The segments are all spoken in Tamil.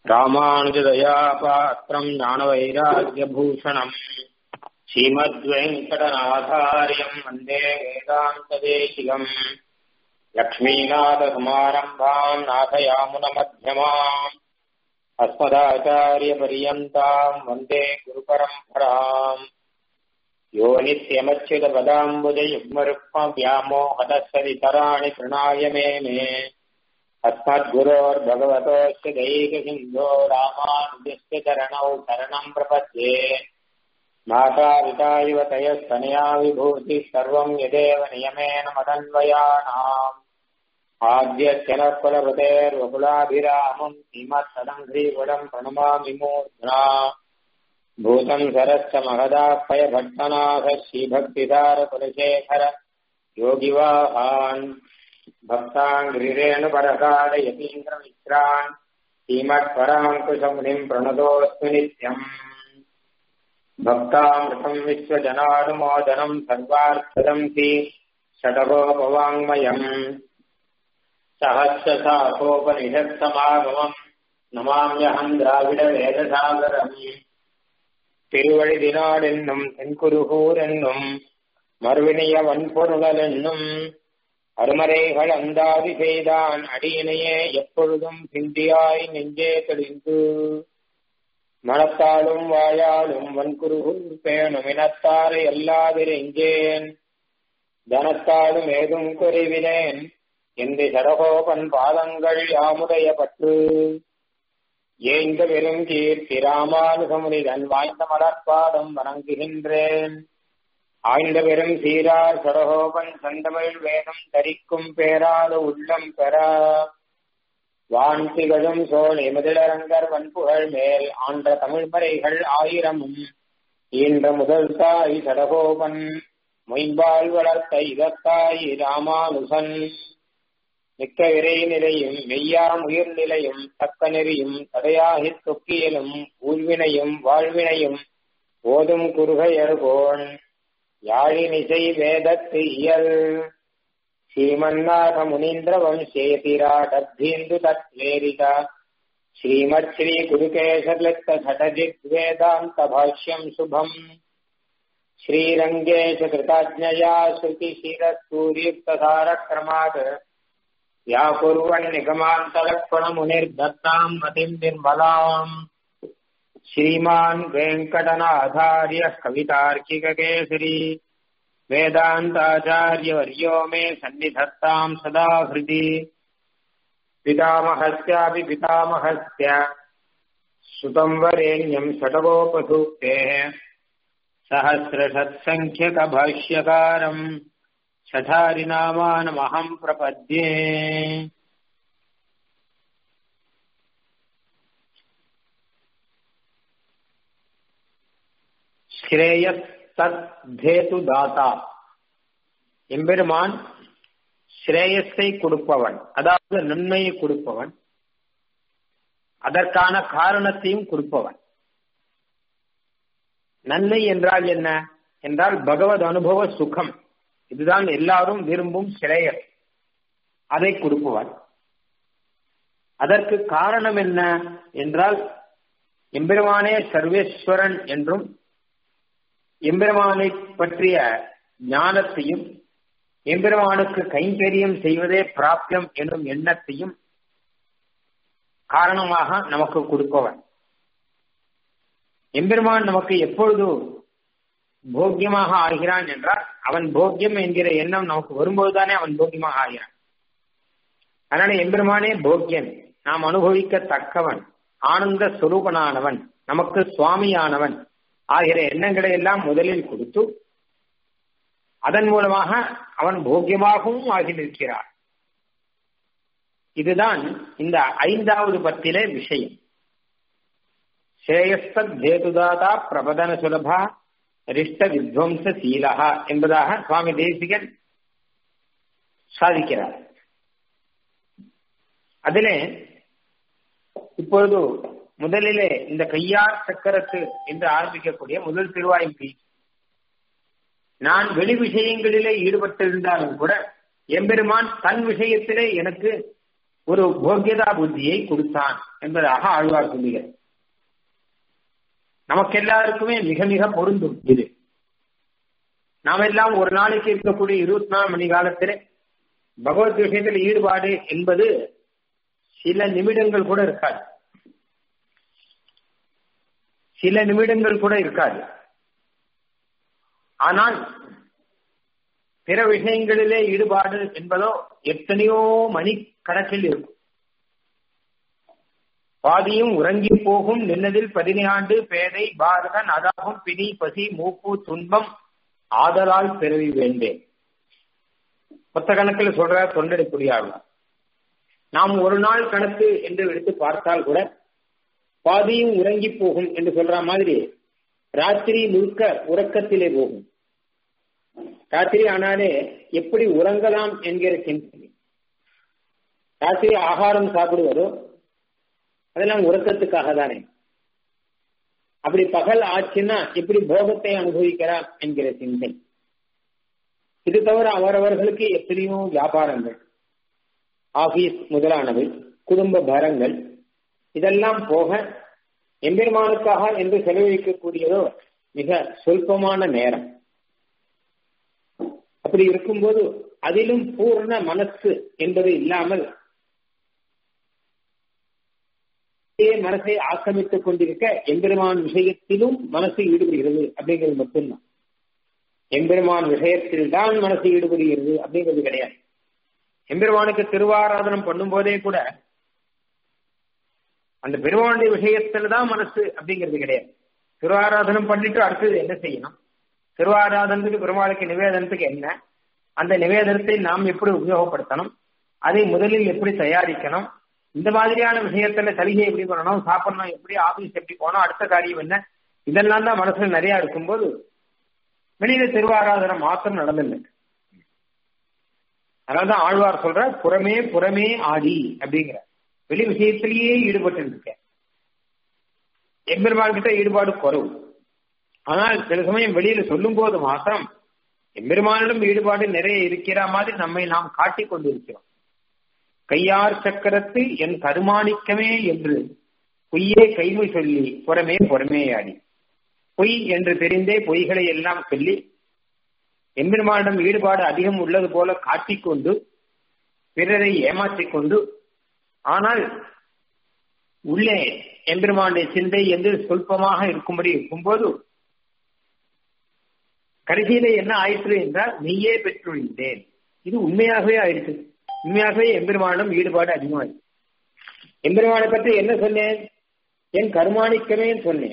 ராமானுஜதயா பாத்திரம் ஞானவைராக்கியபூஷணம் ஸ்ரீமத்வேங்கடநாதாரியம் வந்தே வேதாந்ததேசிகம் லக்ஷ்மீநாதசமாரம்பாம் நாதயாமுனமத்தியமாம் अस्मदाचार्यपर्यन्ताम् वन्दे गुरुपरम्पराम् यो नित्यमच्युतपदाम्बुजयुग्मरुक्मव्यामोहदस्सरितराणि तृणाय मे मे अस्मद्गुरोर्भगवतोऽस्य दैकसिन्धो रामानुजस्य चरणौ शरणम् प्रपद्ये मातापिता इव तयस्तनया विभूतिः सर्वम् यदेव नियमेन मदन्वयानाम् आद्यत्यनकुलवृतेर्वकुलाभिरामम् श्रीमत्सदङ्घ्रीकुलम् प्रणमामि मूर्ध्ना भूतम् सरश्च महदाह्वयभट्टनाथ श्रीभक्तिसारकुलशेखर योगिवाहान् भक्ताङ्घ्रिरेणुपरकाल यतीन्द्रमित्रान् श्रीमत्पराङ्कुशमुनिम् प्रणतोऽस्मि नित्यम् भक्तामृतम् विश्वजनानुमोदनम् सर्वार्थदम् हि षडगोपवाङ्मयम् சகசிரசாகோபனிஷத்சமாகமம் நமாமியகம் திராவிட வேதசாகரம் திருவழிதினாள் என்னும் தென்குருகூர் என்னும் மறுவினிய வன்பொருளல் என்னும் அருமறைகள் அந்தாதி செய்தான் அடியினையே எப்பொழுதும் சிந்தியாய் நெஞ்சே தெளிந்து மனத்தாலும் வாயாலும் வன்குருகூர் பேணும் இனத்தாரை எல்லாதிரெஞ்சேன் தனத்தாலும் ஏதும் குறைவினேன் என்று சடகோபன் பாதங்கள் யாமுடைய பற்று ஏந்த பெரும் கீர்த்தி ராமானுகமுனிதன் வாய்ந்த மலர்பாதம் வணங்குகின்றேன் ஆய்ந்த பெரும் சீரார் சடகோபன் சந்தமிழ் வேதம் தரிக்கும் பேராத உள்ளம் பெற வான் திகழும் சோழ் எமதிலரங்கர் வன்புகழ் மேல் ஆன்ற தமிழ்மறைகள் ஆயிரமும் ஈன்ற முதல் தாய் சடகோபன் மொய்பால் வளர்த்த இதத்தாய் ராமானுசன் மிக்க விரை நிலையும் மெய்யாம் உயிர் நிலையும் தக்க நெறியும் தடையாகித் தொக்கியலும் ஊழ்வினையும் வாழ்வினையும் ஓதும் குறுகையர்கோன் யாழினிசை வேதத்து இயல் ஸ்ரீமன்னாத முனீந்திர வம்சேதிராடத்தீந்து தத்வேரித ஸ்ரீமத் ஸ்ரீ குருகேசலித்த சடஜித் வேதாந்த பாஷ்யம் சுபம் ஸ்ரீரங்கேஷ கிருதாஜ்ஞயா ஸ்ருதி சிரஸ்தூரியுக்ததாரக்ரமாத் व्याकुर्वन्निगमान्तलक्ष्मणमुनिर्दत्ताम् मतिम् निर्मलाम् श्रीमान् वेङ्कटनाथार्यः कवितार्किककेसरी वेदान्ताचार्यवर्यो मे सन्निधत्ताम् सदा हृदि पितामहस्यापि पितामहस्य सुतम् वरेण्यम् षटगोपसूक्तेः सहस्रषत्सङ्ख्यकभाष्यकारम् शठारिनामानमहम् प्रपद्ये ஸ்ரேயஸ்தேது தாத்தா எம்பெருமான் ஸ்ரேயஸை கொடுப்பவன் அதாவது நன்மையை கொடுப்பவன் அதற்கான காரணத்தையும் கொடுப்பவன் நன்மை என்றால் என்ன என்றால் பகவத் அனுபவ சுகம் இதுதான் எல்லாரும் விரும்பும் சிறையர் அதை கொடுப்பவர் அதற்கு காரணம் என்ன என்றால் எம்பெருமானே சர்வேஸ்வரன் என்றும் எம்பெருமானை பற்றிய ஞானத்தையும் எம்பெருமானுக்கு கைங்கரியம் செய்வதே பிராப்தியம் என்னும் எண்ணத்தையும் காரணமாக நமக்கு கொடுப்பவன் எம்பெருமான் நமக்கு எப்பொழுது போக்கியமாக ஆகிறான் என்றால் அவன் போக்கியம் என்கிற எண்ணம் நமக்கு வரும்போதுதானே அவன் போக்கியமாக ஆகிறான் அதனால எம்பெருமானே போக்கியன் நாம் அனுபவிக்க தக்கவன் ஆனந்த சுரூபனானவன் நமக்கு சுவாமியானவன் ஆகிற எண்ணங்களை எல்லாம் முதலில் கொடுத்து அதன் மூலமாக அவன் போக்கியமாகவும் ஆகி நிற்கிறான் இதுதான் இந்த ஐந்தாவது பத்திலே விஷயம் ஸ்ரேயஸ்தத் தேதுதாதா பிரபதன சுலபா ரிஷ்ட வித்வம்ச சீலகா என்பதாக சுவாமி தேசிகன் சாதிக்கிறார் அதிலே இப்பொழுது முதலிலே இந்த கையார் சக்கரத்து என்று ஆரம்பிக்கக்கூடிய முதல் திருவாய்ப்பி நான் வெளி விஷயங்களிலே ஈடுபட்டிருந்தாலும் கூட எம்பெருமான் தன் விஷயத்திலே எனக்கு ஒரு போக்கியதா புத்தியை கொடுத்தான் என்பதாக ஆழ்வார் சொல்லுகிறார் நமக்கு எல்லாருக்குமே மிக மிக பொருந்தும் இது நாம் எல்லாம் ஒரு நாளைக்கு இருக்கக்கூடிய இருபத்தி நாலு மணி காலத்தில் பகவத் விஷயத்தில் ஈடுபாடு என்பது சில நிமிடங்கள் கூட இருக்காது சில நிமிடங்கள் கூட இருக்காது ஆனால் பிற விஷயங்களிலே ஈடுபாடு என்பதோ எத்தனையோ மணி கணக்கில் இருக்கும் பாதியும் உறங்கி போகும் நின்னதில் பதினாண்டு பேதை பாரதன் அதாகும் பிணி பசி மூப்பு துன்பம் ஆதலால் பிறவி வேண்டேன் மொத்த கணக்கில் சொல்ற தொண்டடிப்புரியாளர் நாம் ஒரு நாள் கணக்கு என்று எடுத்து பார்த்தால் கூட பாதியும் உறங்கி போகும் என்று சொல்ற மாதிரி ராத்திரி முழுக்க உறக்கத்திலே போகும் ராத்திரி ஆனாலே எப்படி உறங்கலாம் என்கிற சிந்தனை ராத்திரி ஆகாரம் சாப்பிடுவதோ அதெல்லாம் உறக்கத்துக்காக தானே அப்படி பகல் ஆச்சுன்னா எப்படி போகத்தை அனுபவிக்கிறார் என்கிற சிந்தை இது தவிர அவரவர்களுக்கு எத்தனையோ வியாபாரங்கள் ஆபீஸ் முதலானவை குடும்ப பாரங்கள் இதெல்லாம் போக எம்பெருமானுக்காக என்று செலவழிக்கக்கூடியதோ மிக சொல்பமான நேரம் அப்படி இருக்கும்போது அதிலும் பூர்ண மனசு என்பது இல்லாமல் மனசை ஆக்கிரமித்துக் கொண்டிருக்க எம்பெருமான் விஷயத்திலும் மனசு ஈடுபடுகிறது அப்படிங்கிறது மட்டும்தான் எம்பெருமான் விஷயத்தில் தான் மனசு ஈடுபடுகிறது அப்படிங்கிறது கிடையாது எம்பெருமானுக்கு திருவாராதனம் பண்ணும் போதே கூட அந்த பெருமானுடைய விஷயத்துல தான் மனசு அப்படிங்கிறது கிடையாது திருவாராதனம் பண்ணிட்டு அடுத்தது என்ன செய்யணும் திருவாராதனத்துக்கு பெருமாளுக்கு நிவேதனத்துக்கு என்ன அந்த நிவேதனத்தை நாம் எப்படி உபயோகப்படுத்தணும் அதை முதலில் எப்படி தயாரிக்கணும் இந்த மாதிரியான விஷயத்துல சலுகை எப்படி பண்ணணும் சாப்பிடணும் எப்படி ஆபீஸ் எப்படி போனோம் அடுத்த காரியம் என்ன இதெல்லாம் தான் மனசுல நிறைய இருக்கும்போது வெளியில திருவாராதனம் மாத்திரம் நடந்தில்லை அதனாலதான் ஆழ்வார் சொல்ற புறமே புறமே ஆடி அப்படிங்கிற வெளி விஷயத்திலேயே ஈடுபட்டு இருக்க எம்பெருமான் கிட்ட ஈடுபாடு குறவு ஆனால் சில சமயம் வெளியில சொல்லும் போது மாத்திரம் எம்பெருமானிடம் ஈடுபாடு நிறைய இருக்கிற மாதிரி நம்மை நாம் காட்டிக் கொண்டிருக்கிறோம் கையார் சக்கரத்து என் கருமாணிக்கமே என்று பொய்யே கைமை சொல்லி புறமே புறமேயாடி பொய் என்று தெரிந்தே பொய்களை எல்லாம் சொல்லி எம்பெருமானிடம் ஈடுபாடு அதிகம் உள்ளது போல காட்டிக்கொண்டு பிறரை ஏமாற்றிக் கொண்டு ஆனால் உள்ளே எம்பெருமானுடைய சிந்தை என்று சொல்பமாக இருக்கும்படி இருக்கும்போது கடைசியில என்ன ஆயிற்று என்றால் நீயே பெற்றுள்ளேன் இது உண்மையாகவே ஆயிடுச்சு உண்மையாகவே எம்பெருமானிடம் ஈடுபாடு அதிகமாயிடுச்சு எம்பெருமானை பற்றி என்ன சொன்னேன் என் கருமாணிக்கமே சொன்னேன்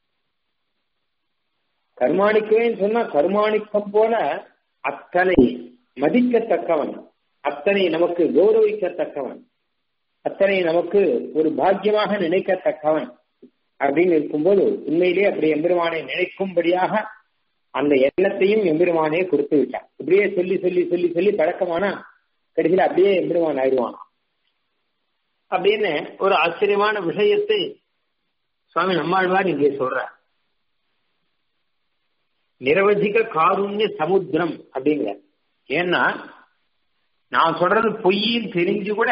கருமாணிக்கவே சொன்னா கருமாணிக்கம் போல அத்தனை மதிக்கத்தக்கவன் அத்தனை நமக்கு கௌரவிக்கத்தக்கவன் அத்தனை நமக்கு ஒரு பாக்கியமாக நினைக்கத்தக்கவன் அப்படின்னு இருக்கும்போது உண்மையிலேயே அப்படி எம்பெருமானை நினைக்கும்படியாக அந்த எண்ணத்தையும் எம்பெருமானே கொடுத்து விட்டான் இப்படியே சொல்லி சொல்லி சொல்லி சொல்லி பழக்கமானா கடைசியில் அப்படியே எம்பெருமான் ஆயிடுவான் அப்படின்னு ஒரு ஆச்சரியமான விஷயத்தை சுவாமி நம்மாழ்வார் இங்கே சொல்றார் நிரவதிக காருண்ய சமுத்திரம் அப்படிங்கிற ஏன்னா நான் சொல்றது பொய்யும் தெரிஞ்சு கூட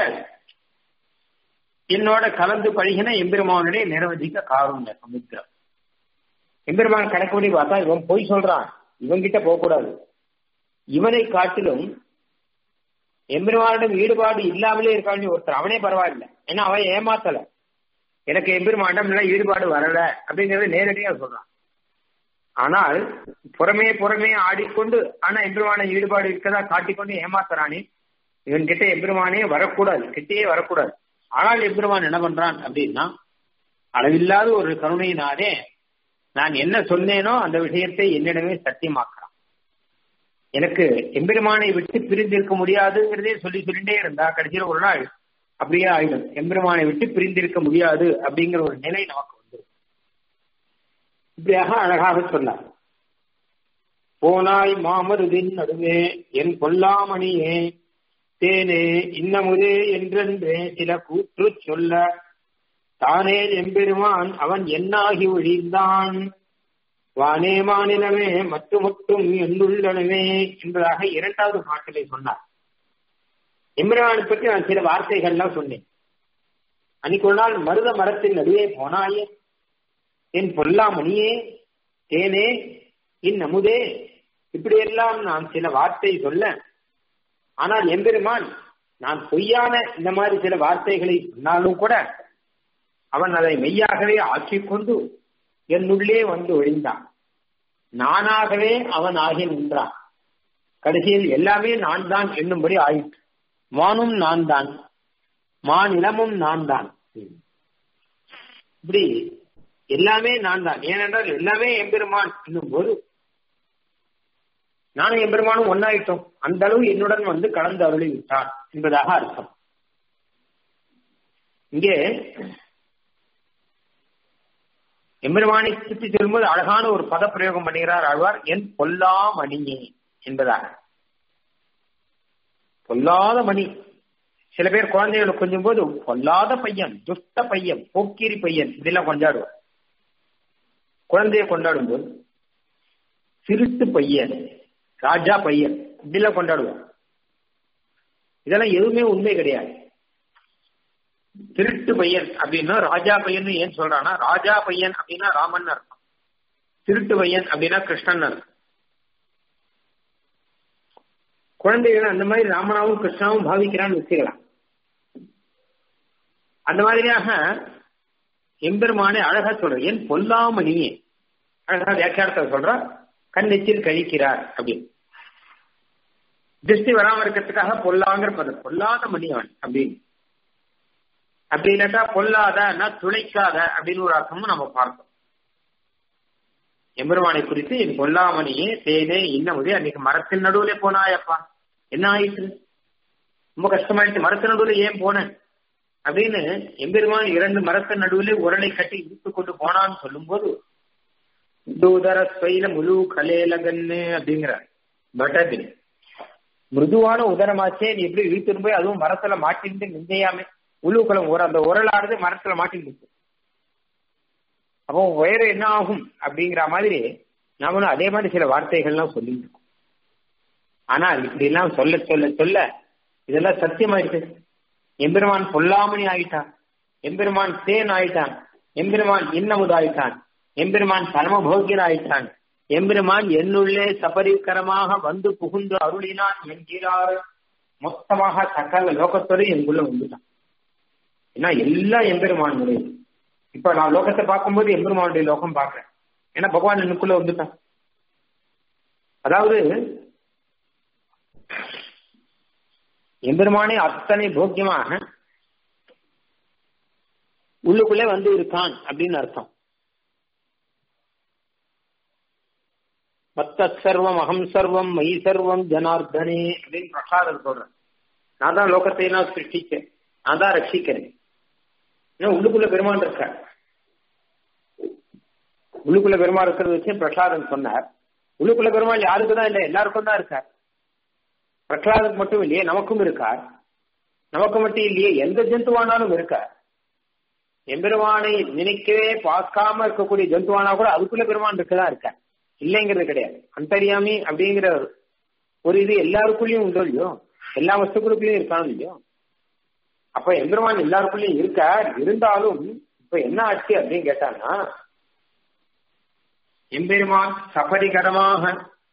என்னோட கலந்து பழகின எம்பெருமானுடைய நிரவதிக்க காருண்ய சமுத்திரம் எம்பெருமான் கணக்குப்படி பார்த்தா இவன் பொய் சொல்றான் இவன்கிட்ட போகக்கூடாது இவனை காட்டிலும் எம்பெருமானிடம் ஈடுபாடு இல்லாமலே இருக்கான்னு ஒருத்தர் அவனே பரவாயில்ல ஏன்னா அவன் ஏமாத்தல எனக்கு எம்பெருமானிடம் எல்லாம் ஈடுபாடு வரல அப்படிங்கறத நேரடியா சொல்றான் ஆனால் புறமே புறமே ஆடிக்கொண்டு ஆனா எம்பெருமான ஈடுபாடு இருக்கதா காட்டிக்கொண்டு ஏமாத்துறானே இவன் கிட்ட எம்பெருமானே வரக்கூடாது கிட்டேயே வரக்கூடாது ஆனால் எம்பெருமான் என்ன பண்றான் அப்படின்னா அளவில்லாத ஒரு கருணையினாலே நான் என்ன சொன்னேனோ அந்த விஷயத்தை என்னிடமே சத்தியமாக்குறான் எனக்கு எம்பெருமானை விட்டு பிரிந்திருக்க முடியாதுங்கிறதே சொல்லி சொல்லிட்டே இருந்தா கடைசியில் ஒரு நாள் அப்படியே ஆயிடும் எம்பெருமானை விட்டு பிரிந்திருக்க முடியாது அப்படிங்கிற ஒரு நிலை நமக்கு வந்துடும் இப்படியாக அழகாக சொன்னார் போனாய் மாமருதின் நடுவே என் பொல்லாமணியே தேனே இன்னமுதே என்றென்றே சில கூற்று சொல்ல தானே எம்பெருமான் அவன் என்னாகி ஒழிந்தான் வானே மாநிலமே மட்டு மட்டும் என்னுள்ளனவே என்பதாக இரண்டாவது பாட்டிலே சொன்னார் எம்பெருமானை பற்றி நான் சில வார்த்தைகள்லாம் சொன்னேன் அன்னைக்கு ஒரு நாள் மருத மரத்தின் நடுவே போனாயே என் பொல்லாமணியே தேனே இன் அமுதே இப்படியெல்லாம் நான் சில வார்த்தை சொல்ல ஆனால் எம்பெருமான் நான் பொய்யான இந்த மாதிரி சில வார்த்தைகளை சொன்னாலும் கூட அவன் அதை மெய்யாகவே ஆக்கிக் கொண்டு என்னுள்ளே வந்து ஒழிந்தான் நானாகவே அவன் ஆகி நின்றான் கடைசியில் எல்லாமே நான் தான் என்னும்படி ஆயிற்று வானும் நான் தான் மாநிலமும் நான் தான் இப்படி எல்லாமே நான் தான் ஏனென்றால் எல்லாமே எம்பெருமான் என்னும் போது நானும் எம்பெருமானும் ஒன்னாயிட்டோம் அந்த அளவு என்னுடன் வந்து கலந்து அருளி விட்டான் என்பதாக அர்த்தம் இங்கே எம்பெருமானை சுற்றி சொல்லும்போது அழகான ஒரு பத பிரயோகம் பண்ணுகிறார் ஆழ்வார் என் பொல்லா மணியே என்பதாக பொல்லாத மணி சில பேர் குழந்தைகளை கொஞ்சம் போது பொல்லாத பையன் துஷ்ட பையன் போக்கிரி பையன் இதெல்லாம் கொண்டாடுவார் குழந்தைய கொண்டாடும் போது திருட்டு பையன் ராஜா பையன் இப்படிலாம் கொண்டாடுவார் இதெல்லாம் எதுவுமே உண்மை கிடையாது திருட்டு பையன் அப்படின்னா ராஜா பையன் ஏன் சொல்றானா ராஜா பையன் அப்படின்னா ராமன் அர்த்தம் திருட்டு பையன் அப்படின்னா கிருஷ்ணன் அர்த்தம் குழந்தைகள் அந்த மாதிரி ராமனாவும் கிருஷ்ணாவும் பாவிக்கிறான்னு வச்சுக்கலாம் அந்த மாதிரியாக எம்பெருமானே அழகா சொல்ற என் பொல்லாமணியே அழகா வியாக்கியானத்தை சொல்ற கண்ணெச்சில் கழிக்கிறார் அப்படின்னு திருஷ்டி வராம இருக்கிறதுக்காக பொல்லாங்கிற பதம் பொல்லாத மணி அவன் அப்படின்னு அப்படி இல்லாட்டா பொல்லாத துளைக்காத அப்படின்னு ஒரு அர்த்தமும் நம்ம பார்த்தோம் எம்பெருமானை குறித்து என் பொல்லாமணியே தேனே இன்னமுதே அன்னைக்கு மரத்தின் நடுவுல போனாயப்பா என்ன ஆயிற்று ரொம்ப கஷ்டமாயிடுச்சு மரத்தின் நடுவுல ஏன் போனேன் அப்படின்னு எம்பெருமான் இரண்டு மரத்தின் நடுவுல உரலை கட்டி இழுத்து கொண்டு போனான்னு சொல்லும் போது தூதர ஸ்வைல முழு கலேலகன்னு அப்படிங்கிறார் பட்டதில் மிருதுவான உதரமாச்சே நீ எப்படி இழுத்துட்டு போய் அதுவும் மரத்துல மாட்டிட்டு நிந்தையாமே உழுவுக்குளம் உர அந்த உரலானது மரத்துல மாட்டிட்டு அப்போ உயரம் என்ன ஆகும் அப்படிங்கிற மாதிரி நாமளும் அதே மாதிரி சில வார்த்தைகள்லாம் சொல்லிட்டு இருக்கோம் ஆனால் இப்படி எல்லாம் சொல்ல சொல்ல சொல்ல இதெல்லாம் சத்தியமாயிடுச்சு எம்பெருமான் பொல்லாமணி ஆயிட்டான் எம்பெருமான் தேன் ஆயிட்டான் எம்பெருமான் இன்னமுது ஆயிட்டான் எம்பெருமான் பரமபோகியர் ஆயிட்டான் எம்பெருமான் என்னுள்ளே சபரிகரமாக வந்து புகுந்து அருளினான் என்கிறார் மொத்தமாக சகல லோகத்தோடு எனக்குள்ள வந்துட்டான் ஏன்னா எல்லாம் எம்பெருமான் முடியும் இப்ப நான் லோகத்தை பார்க்கும்போது எம்பெருமானுடைய லோகம் பார்க்கிறேன் ஏன்னா பகவான் எனக்குள்ள வந்துட்டான் அதாவது எம்பெருமானே அத்தனை போக்கியமாக உள்ளுக்குள்ளே வந்து இருக்கான் அப்படின்னு அர்த்தம் மத்த சர்வம் அகம் சர்வம் மை சர்வம் ஜனார்தனே அப்படின்னு பிரசாதம் சொல்றேன் நான் தான் லோகத்தை எல்லாம் சிருஷ்டிச்சேன் நான் தான் ரட்சிக்கிறேன் ஏன்னா உள்ளுக்குள்ள பெருமான் இருக்கார் உள்ளுக்குள்ள பெருமாள் இருக்கிறத வச்சு பிரகலாதன் சொன்னார் உள்ளுக்குள்ள பெருமாள் யாருக்கு தான் இல்லை எல்லாருக்கும் தான் இருக்கார் பிரகலாதனுக்கு மட்டும் இல்லையே நமக்கும் இருக்கார் நமக்கு மட்டும் இல்லையே எந்த ஜந்துவானாலும் இருக்கார் எம்பெருமானை நினைக்கவே பார்க்காம இருக்கக்கூடிய ஜந்துவானா கூட அதுக்குள்ள பெருமான் இருக்குதான் இருக்கார் இல்லைங்கிறது கிடையாது அந்தரியாமி அப்படிங்கிற ஒரு இது எல்லாருக்குள்ளயும் உண்டோ இல்லையோ எல்லா வஸ்துக்களுக்குள்ளயும் இருக்கானோ இல்லையோ அப்ப எம்பெருமான் எல்லாருக்குள்ளயும் இருக்கார் இருந்தாலும் இப்ப என்ன ஆச்சு அப்படின்னு கேட்டாங்கன்னா எம்பெருமான் சபரிகரமாக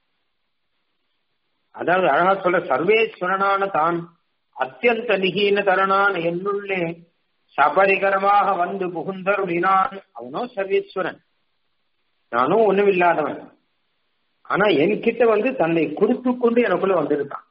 அதாவது அழகா சொல்ல சர்வேஸ்வரனான தான் அத்தியந்த நிகீன தரணான் என்னுள்ளே சபரிகரமாக வந்து புகுந்தருளினான் அவனோ சர்வேஸ்வரன் நானும் ஒண்ணும் இல்லாதவன் ஆனா என்கிட்ட வந்து தன்னை கொடுத்து கொண்டு எனக்குள்ள வந்திருக்கான்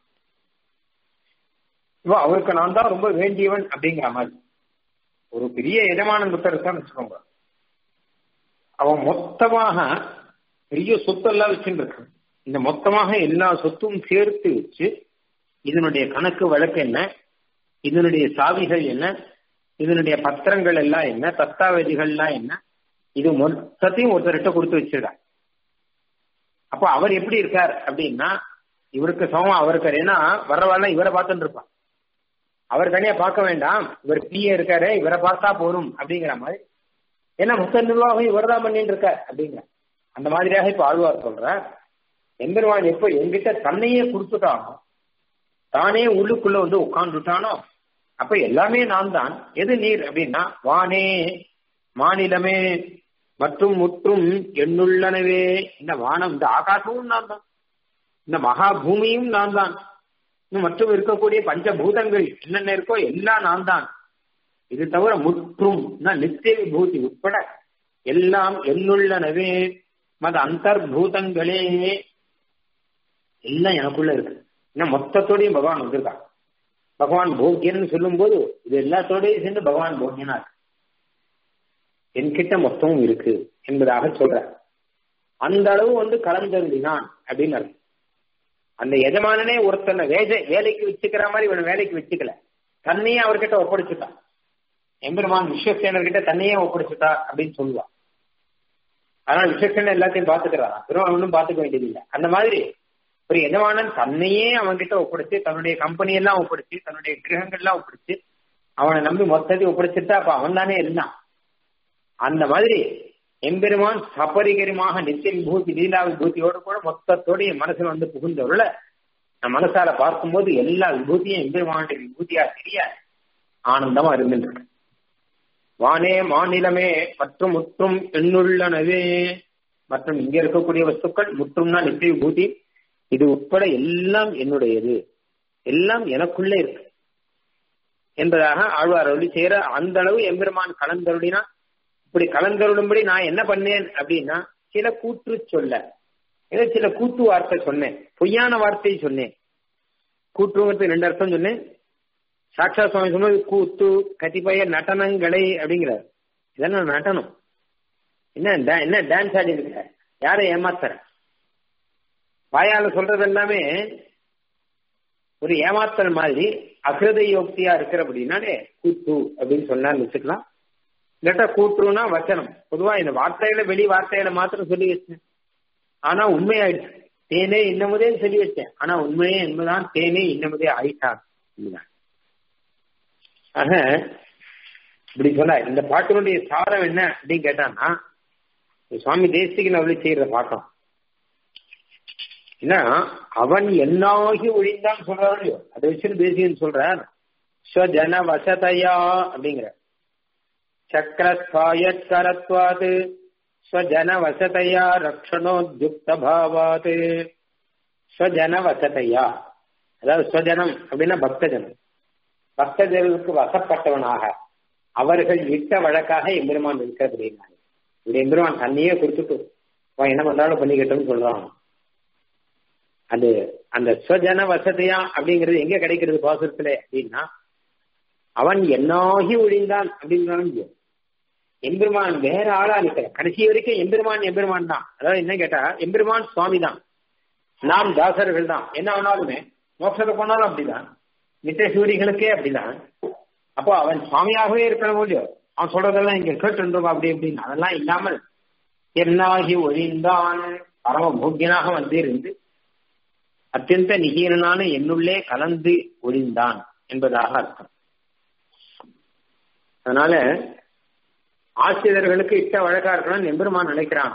இப்போ அவருக்கு நான் தான் ரொம்ப வேண்டியவன் அப்படிங்கிற மாதிரி ஒரு பெரிய எஜமான புத்தர் இருக்கான்னு வச்சுக்கோங்க அவன் மொத்தமாக பெரிய சொத்தெல்லாம் வச்சுட்டு இருக்கான் இந்த மொத்தமாக எல்லா சொத்தும் சேர்த்து வச்சு இதனுடைய கணக்கு வழக்கு என்ன இதனுடைய சாவிகள் என்ன இதனுடைய பத்திரங்கள் எல்லாம் என்ன தத்தாவதிகள்லாம் என்ன இது மொத்தத்தையும் ஒருத்தர்கிட்ட கொடுத்து வச்சிருக்கார் அப்ப அவர் எப்படி இருக்கார் அப்படின்னா இவருக்கு சமம் அவருக்கு ஏன்னா வர்றவாள்லாம் இவரை பார்த்துட்டு இருப்பான் அவர் தனியா பார்க்க வேண்டாம் இவர் பிஏ இருக்காரு இவரை பார்த்தா போரும் அப்படிங்கிற மாதிரி ஏன்னா மொத்த நிர்வாகம் இவர் தான் பண்ணிட்டு இருக்கார் அப்படிங்கிற அந்த மாதிரியாக இப்ப ஆழ்வார் சொல்ற எம்பெருமான் எப்போ என்கிட்ட தன்னையே கொடுத்துட்டானோ தானே உள்ளுக்குள்ள வந்து உட்கார்ந்துட்டானோ அப்ப எல்லாமே நான் தான் எது நீர் அப்படின்னா வானே மாநிலமே மற்றும் முற்றும் எண்ணுள்ளனவே இந்த வானம் இந்த ஆகாசமும் நான் தான் இந்த மகா பூமியும் நான் தான் இன்னும் மற்றும் இருக்கக்கூடிய பஞ்சபூதங்கள் என்னென்ன இருக்கோ எல்லாம் நான் தான் இது தவிர முற்றும் நித்திய விபூதி உட்பட எல்லாம் என்னுள்ளனவே மத அந்தர்பூதங்களே எல்லாம் எனக்குள்ள இருக்கு இன்னும் மொத்தத்தோடையும் பகவான் வந்திருக்கான் பகவான் போக்கியன்னு சொல்லும் போது இது எல்லாத்தோடையும் சேர்ந்து பகவான் போக்கியனா இருக்கு என்கிட்ட மொத்தமும் இருக்கு என்பதாக சொல்ற அந்த அளவு வந்து கலந்தருளினான் அப்படின்னு அர்த்தம் அந்த எஜமானனே ஒருத்தனை வேலை வேலைக்கு வச்சுக்கிற மாதிரி இவன் வேலைக்கு வச்சுக்கல தன்னையே அவர்கிட்ட ஒப்படைச்சுட்டான் எம்பெருமான் விஸ்வசேனர் கிட்ட தன்னையே ஒப்படைச்சுட்டா அப்படின்னு சொல்லுவான் அதனால விஸ்வசேனர் எல்லாத்தையும் பாத்துக்கிறான் வெறும் அவனும் பாத்துக்க வேண்டியதில்லை அந்த மாதிரி ஒரு எஜமானன் தன்னையே அவன்கிட்ட ஒப்படைச்சு தன்னுடைய கம்பெனி எல்லாம் ஒப்படைச்சு தன்னுடைய கிரகங்கள்லாம் ஒப்படைச்சு அவனை நம்பி மொத்தத்தையும் ஒப்படைச்சுட்டா அப்ப அவன் தானே இருந்தான் அந்த மாதிரி எம்பெருமான் சபரிகரமாக நித்திய விபூதி லீலா விபூதியோடு கூட மொத்தத்தோட என் மனசுல வந்து புகுந்தவர்கள நான் மனசால பார்க்கும்போது எல்லா விபூதியும் எம்பெருமானுடைய விபூதியா தெரிய ஆனந்தமா இருந்துருக்கு வானே மாநிலமே மற்றும் முற்றும் எண்ணுள்ளனவே மற்றும் இங்க இருக்கக்கூடிய வஸ்துக்கள் முற்றும்னா நித்திய விபூதி இது உட்பட எல்லாம் என்னுடையது எல்லாம் எனக்குள்ளே இருக்கு என்பதாக ஆழ்வார் அருளி செய்யற அந்த அளவு எம்பெருமான் கலந்தருளினா இப்படி கலந்தருளும்படி நான் என்ன பண்ணேன் அப்படின்னா சில கூற்று சொல்ல ஏதோ சில கூத்து வார்த்தை சொன்னேன் பொய்யான வார்த்தை சொன்னேன் கூற்றுங்கிறது ரெண்டு அர்த்தம் சொன்னேன் சாட்சா சுவாமி சொன்னது கூத்து கதிப்பய நடனங்களை அப்படிங்கிறார் இதெல்லாம் நடனம் என்ன என்ன டான்ஸ் ஆடி இருக்க யாரை ஏமாத்துற வாயால சொல்றது எல்லாமே ஒரு ஏமாத்தல் மாதிரி அகிருத யோக்தியா இருக்கிற அப்படின்னாலே கூத்து அப்படின்னு சொன்னான்னு வச்சுக்கலாம் இல்லாட்டா கூட்டுருனா வச்சனம் பொதுவா இந்த வார்த்தைகளை வெளி வார்த்தைகளை மாத்திரம் சொல்லி வச்சேன் ஆனா உண்மையாயிடுச்சு தேனே இன்னமுதே சொல்லி வச்சேன் ஆனா உண்மையே என்பதுதான் தேனே இன்னமுதே ஆயிட்டான் ஆக இப்படி சொல்ல இந்த பாட்டினுடைய சாரம் என்ன அப்படின்னு கேட்டான்னா சுவாமி தேசிகன் அவளை செய்யற பாட்டம் ஏன்னா அவன் என்னாகி ஒழிந்தான் சொல்றாரு இல்லையோ அதை வச்சு தேசிகன் சொல்றார் ஸ்வஜன வசதையா அப்படிங்கிற சக்கரஸ்தாயத்கரத்வாது ஸ்வஜன வசதையா ரக்ஷணோத்யுக்த பாவாத் ஸ்வஜன வசதையா அதாவது ஸ்வஜனம் அப்படின்னா பக்தஜனம் பக்தஜனுக்கு வசப்பட்டவனாக அவர்கள் இட்ட வழக்காக எம்பெருமான் இருக்க அப்படின்னாங்க இது எம்பெருமான் தண்ணியே கொடுத்துட்டு அவன் என்ன பண்றாலும் பண்ணிக்கிட்டோம்னு சொல்றான் அது அந்த ஸ்வஜன வசதியா அப்படிங்கிறது எங்க கிடைக்கிறது பாசுரத்துல அப்படின்னா அவன் என்னாகி ஒழிந்தான் அப்படின்னு எம்பெருமான் வேற ஆளா இருக்கிற கடைசி வரைக்கும் எம்பெருமான் எம்பெருமான் தான் அதாவது என்ன கேட்டா எம்பெருமான் சுவாமி தான் நாம் தாசர்கள் தான் என்ன ஆனாலுமே மோட்சத்தை போனாலும் அப்படிதான் நித்திய சூரிகளுக்கே அப்படிதான் அப்போ அவன் சுவாமியாகவே இருக்கிற இல்லையோ அவன் சொல்றதெல்லாம் இங்க கேட்டுருந்தோம் அப்படி அப்படின்னு அதெல்லாம் இல்லாமல் என்னாகி ஒழிந்தான் பரம போக்கியனாக வந்து இருந்து அத்தியந்த நிகீரனான என்னுள்ளே கலந்து ஒழிந்தான் என்பதாக அர்த்தம் அதனால ஆசிரியர்களுக்கு இட்ட வழக்கா இருக்கணும் எம்பெருமான் நினைக்கிறான்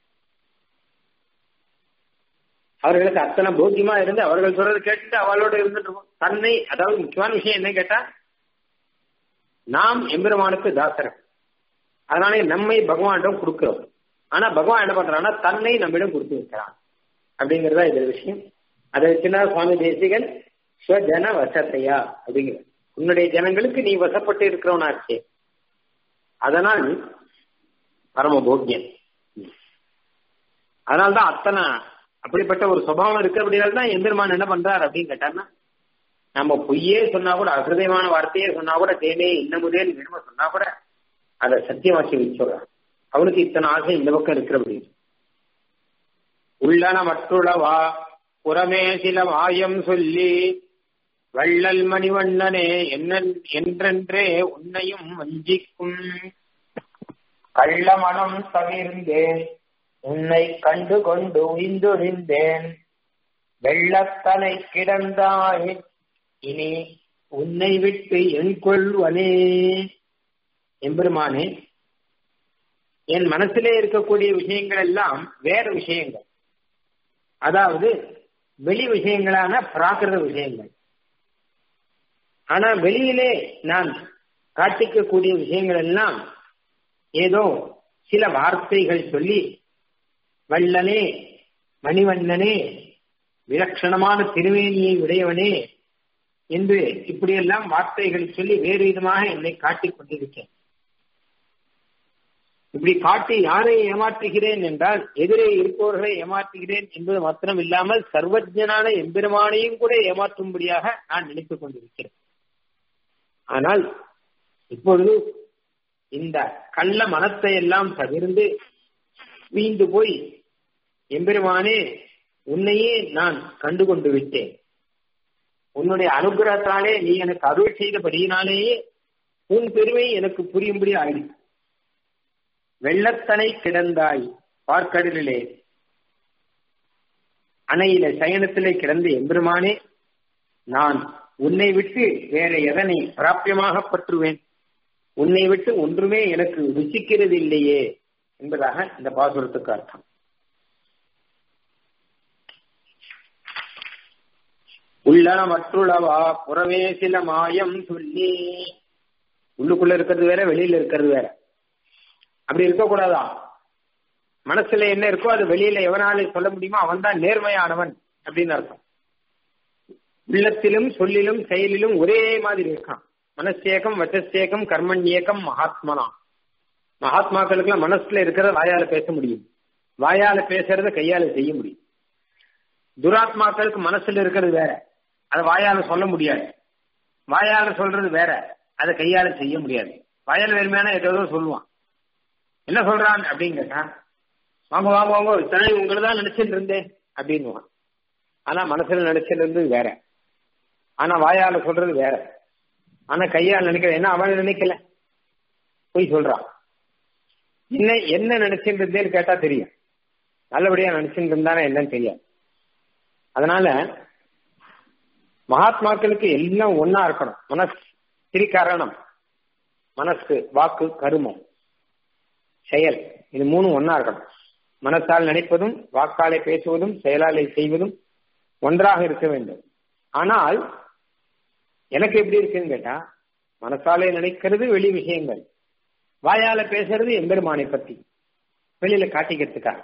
அவர்களுக்கு அத்தனை போக்கியமா இருந்து அவர்கள் சொல்றது கேட்டுட்டு அவளோட இருந்துட்டு தன்னை அதாவது முக்கியமான விஷயம் என்ன கேட்டா நாம் எம்பெருமானுக்கு தாசரம் அதனால நம்மை பகவானிடம் கொடுக்கிறோம் ஆனா பகவான் என்ன பண்றான்னா தன்னை நம்மிடம் கொடுத்து வைக்கிறான் அப்படிங்கறதா இது விஷயம் அதை வச்சுனா சுவாமி தேசிகன் ஸ்வஜன வசத்தையா அப்படிங்கிற உன்னுடைய ஜனங்களுக்கு நீ வசப்பட்டு இருக்கிறவனாச்சே அதனால் பரம போக்கியன் அதனால்தான் அத்தனை அப்படிப்பட்ட ஒரு சுபாவம் இருக்கு அப்படின்னால்தான் எம்பெருமான் என்ன பண்றார் அப்படின்னு கேட்டான்னா நம்ம பொய்யே சொன்னா கூட அகிருதயமான வார்த்தையே சொன்னா கூட தேனே இன்னமுதே நிர்ம சொன்னா கூட அதை சத்தியமாக்கி வச்சுடுறான் அவனுக்கு இத்தனை ஆசை இந்த பக்கம் இருக்கிற அப்படின்னு உள்ளன மற்றுளவா புறமே சில மாயம் சொல்லி வள்ளல் மணிவண்ணனே என்ன என்றென்றே உன்னையும் வஞ்சிக்கும் கள்ள மனம் தவிர்ந்தேன் உன்னை கண்டு கொண்டு உய்ந்தொழிந்தேன் வெள்ளத்தனை கிடந்தாய் இனி உன்னை விட்டு என் கொள்வனே எம்பெருமானே என் மனசிலே இருக்கக்கூடிய விஷயங்கள் எல்லாம் வேற விஷயங்கள் அதாவது வெளி விஷயங்களான பிராகிருத விஷயங்கள் ஆனா வெளியிலே நான் காட்டிக்கக்கூடிய விஷயங்கள் எல்லாம் ஏதோ சில வார்த்தைகள் சொல்லி வள்ளனே மணிவண்ணனே விலட்சணமான திருவேணியை உடையவனே என்று இப்படியெல்லாம் வார்த்தைகள் சொல்லி வேறு விதமாக என்னை காட்டிக் கொண்டிருக்கேன் இப்படி காட்டி யாரை ஏமாற்றுகிறேன் என்றால் எதிரே இருப்பவர்களை ஏமாற்றுகிறேன் என்பது மாத்திரம் இல்லாமல் சர்வஜனான எம்பெருமானையும் கூட ஏமாற்றும்படியாக நான் நினைத்துக் கொண்டிருக்கிறேன் ஆனால் இப்பொழுது இந்த கள்ள மனத்தை எல்லாம் தவிர்ந்து வீண்டு போய் எம்பெருமானே உன்னையே நான் கண்டு கொண்டு விட்டேன் உன்னுடைய அனுகிரகத்தாலே நீ எனக்கு அருள் செய்தபடியினாலேயே உன் பெருமை எனக்கு புரியும்படி ஆயிடுச்சு வெள்ளத்தனை கிடந்தாய் பார்க்கடலிலே அணையில சயனத்திலே கிடந்த எம்பெருமானே நான் உன்னை விட்டு வேற எதனை பிராபியமாக பற்றுவேன் உன்னை விட்டு ஒன்றுமே எனக்கு ருசிக்கிறது இல்லையே என்பதாக இந்த பாசுரத்துக்கு அர்த்தம் உள்ளன மற்றுளவா புறவே சில மாயம் சொல்லி உள்ளுக்குள்ள இருக்கிறது வேற வெளியில இருக்கிறது வேற அப்படி இருக்கக்கூடாதா மனசுல என்ன இருக்கோ அது வெளியில எவனால சொல்ல முடியுமோ அவன் தான் நேர்மையானவன் அப்படின்னு அர்த்தம் உள்ளத்திலும் சொல்லிலும் செயலிலும் ஒரே மாதிரி இருக்கான் மனசேகம் வச்சசேகம் கர்மண்யேகம் மகாத்மனா மகாத்மாக்களுக்கு மனசுல இருக்கிறத வாயால பேச முடியும் வாயால பேசுறத கையால செய்ய முடியும் துராத்மாக்களுக்கு மனசுல இருக்கிறது வேற அதை வாயால சொல்ல முடியாது வாயால சொல்றது வேற அதை கையால செய்ய முடியாது வாயால வெறுமையான ஏதோ சொல்லுவான் என்ன சொல்றான் அப்படின்னு கேட்டா வாங்க வாங்க வாங்க இத்தனை உங்களை தான் நினைச்சிட்டு இருந்தேன் அப்படின்னுவான் ஆனா மனசுல நினைச்சிட்டு இருந்தது வேற ஆனா வாயால சொல்றது வேற ஆனா கையால் நினைக்கிற என்ன அவன் நினைக்கல போய் சொல்றான் என்ன என்ன நினைச்சிட்டு இருந்தேன்னு கேட்டா தெரியும் நல்லபடியா நினைச்சிட்டு இருந்தானே என்னன்னு தெரியாது அதனால மகாத்மாக்களுக்கு எல்லாம் ஒன்னா இருக்கணும் மனசு திரிகரணம் மனசு வாக்கு கருமம் செயல் இது மூணும் ஒன்னா இருக்கணும் மனத்தால் நினைப்பதும் வாக்காலை பேசுவதும் செயலாலை செய்வதும் ஒன்றாக இருக்க வேண்டும் ஆனால் எனக்கு எப்படி இருக்குன்னு கேட்டா மனசாலே நினைக்கிறது வெளி விஷயங்கள் வாயால பேசுறது எம்பெருமானை பத்தி வெளியில காட்டிக்கிறதுக்காக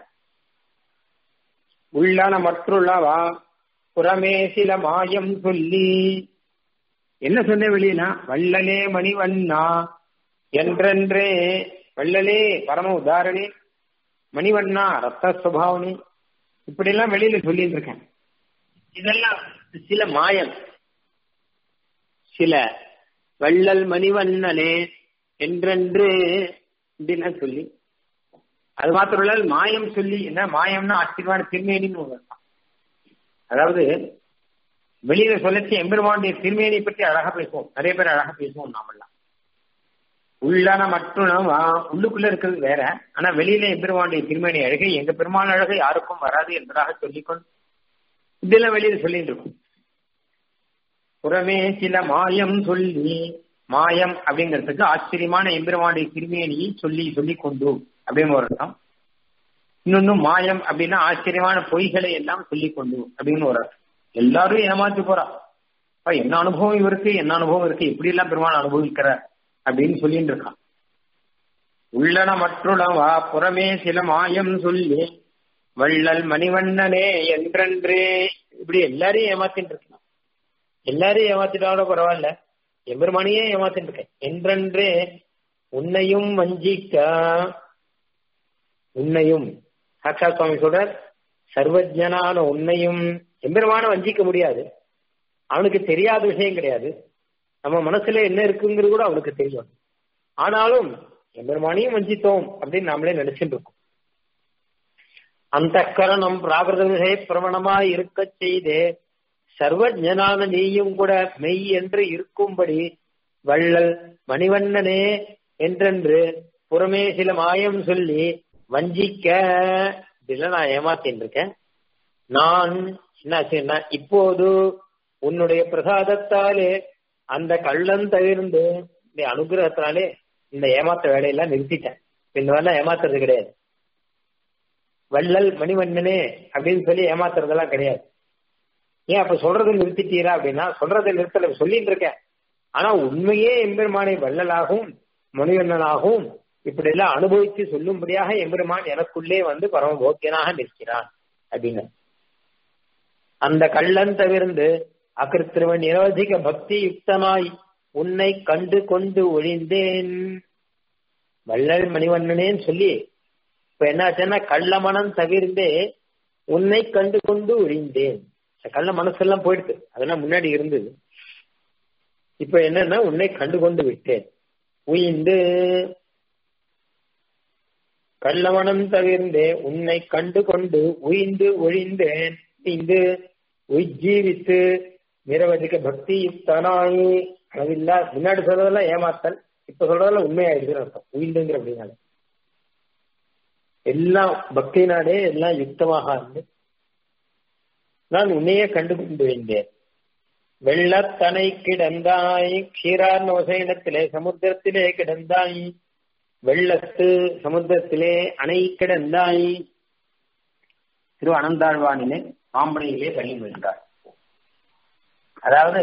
உள்ளன மற்றுள்ளவா புறமே சில மாயம் சொல்லி என்ன சொன்ன வெளியினா வள்ளலே மணிவண்ணா என்றென்றே வள்ளலே பரம உதாரணி மணிவண்ணா ரத்த சுபாவனி இப்படி எல்லாம் வெளியில சொல்லிட்டு இருக்கேன் இதெல்லாம் சில மாயம் சில வள்ளல் மணிவண்ணனே என்றென்று அப்படின்னு சொல்லி அது மாத்திரம் இல்ல மாயம் சொல்லி என்ன மாயம்னா ஆச்சரியமான திருமேனின்னு ஒரு அர்த்தம். அதாவது வெளியில சொல்லச்சு எம்பெருமானுடைய திருமேனியை பற்றி அழகா பேசுவோம் நிறைய பேர் அழகா பேசுவோம் நாமெல்லாம் உள்ளான மட்டும் உள்ளுக்குள்ள இருக்கிறது வேற ஆனா வெளியில எம்பெருமானுடைய திருமேனி அழகை எங்க பெருமான் அழகை யாருக்கும் வராது என்பதாக சொல்லிக்கொண்டு இதெல்லாம் வெளியில சொல்லிட்டு இருக்கும் புறமே சில மாயம் சொல்லி மாயம் அப்படிங்கிறதுக்கு ஆச்சரியமான எம்பெருமானுடைய திருமேனியை சொல்லி சொல்லி கொண்டு அப்படின்னு ஒரு அர்த்தம் இன்னொன்னு மாயம் அப்படின்னா ஆச்சரியமான பொய்களை எல்லாம் சொல்லி கொண்டு அப்படின்னு ஒரு அர்த்தம் எல்லாரும் ஏமாத்து போறா அப்ப என்ன அனுபவம் இவருக்கு என்ன அனுபவம் இருக்கு எப்படி எல்லாம் பெருமான் அனுபவிக்கிறார் அப்படின்னு சொல்லிட்டு இருக்கான் உள்ளன மற்றுளவா புறமே சில மாயம் சொல்லி வள்ளல் மணிவண்ணனே என்றென்றே இப்படி எல்லாரையும் ஏமாத்திட்டு இருக்கலாம் எல்லாரையும் ஏமாத்திட்டாலும் பரவாயில்ல எம்பெருமானியே ஏமாத்திட்டு இருக்கேன் என்றென்றே உன்னையும் வஞ்சிக்க உன்னையும் சாட்சா சுவாமி சொல்றார் சர்வஜனான உன்னையும் எம்பெருமான வஞ்சிக்க முடியாது அவனுக்கு தெரியாத விஷயம் கிடையாது நம்ம மனசுல என்ன இருக்குங்கிறது கூட அவனுக்கு தெரியும் ஆனாலும் எம்பெருமானையும் வஞ்சித்தோம் அப்படின்னு நாமளே நினைச்சுட்டு இருக்கோம் அந்த கரணம் பிராகிருத விஷய பிரவணமாய் இருக்க செய்தே சர்வஜனான நீயும் கூட மெய் என்று இருக்கும்படி வள்ளல் மணிவண்ணனே என்றென்று புறமே சில மாயம் சொல்லி வஞ்சிக்க இதுல நான் ஏமாத்தின்னு இருக்கேன் நான் என்னாச்சுன்னா இப்போது உன்னுடைய பிரசாதத்தாலே அந்த கள்ளம் தவிர்ந்து இந்த அனுகிரகத்தினாலே இந்த ஏமாத்த வேலையெல்லாம் நிறுத்திட்டேன் இந்த மாதிரிலாம் ஏமாத்துறது கிடையாது வள்ளல் மணிவண்ணனே அப்படின்னு சொல்லி ஏமாத்துறதெல்லாம் கிடையாது ஏன் அப்ப சொல்றது நிறுத்திட்டீரா அப்படின்னா சொல்றதை நிறுத்தல சொல்லிட்டு இருக்கேன் ஆனா உண்மையே எம்பெருமானை வள்ளலாகவும் மணிவண்ணனாகவும் இப்படி எல்லாம் அனுபவித்து சொல்லும்படியாக எம்பெருமான் எனக்குள்ளே வந்து பரமபோக்கியனாக நிற்கிறான் அப்படின்னு அந்த கள்ளன் தவிர்ந்து அகிருத்திருவன் நிரோதிக பக்தி யுக்தனாய் உன்னை கண்டு கொண்டு ஒழிந்தேன் வள்ளல் மணிவண்ணனேன்னு சொல்லி இப்ப என்னாச்சுன்னா கள்ள மனம் தவிர்ந்தே உன்னை கண்டு கொண்டு ஒழிந்தேன் கள்ள மனசெல்லாம் போயிடுது அதெல்லாம் முன்னாடி இருந்தது இப்ப என்னன்னா உன்னை கண்டு கொண்டு விட்டேன் உயிந்து கள்ளவனம் தவிர்ந்தே உன்னை கண்டு கொண்டு உயிந்து ஒழிந்தேன் உயிந்து உய்ஜீவித்து நிரவதிக்க பக்தி யுக்தனாய் அளவில்லா முன்னாடி சொல்றதெல்லாம் ஏமாத்தல் இப்ப சொல்றதெல்லாம் உண்மையாயிடுதுன்னு அர்த்தம் உயிந்துங்கிற அப்படின்னால எல்லாம் பக்தினாலே எல்லாம் யுக்தமாக இருந்து நான் உன்னையே கண்டு கொண்டு வந்தேன் வெள்ளத்தனை கிடந்தாய் க்ஷீரார் நோசைனத்திலே சமுத்திரத்திலே கிடந்தாய் வெள்ளத்து சமுத்திரத்திலே அணை கிடந்தாய் திரு அனந்தாழ்வானிலே பாம்பனையிலே பணி விழுந்தார் அதாவது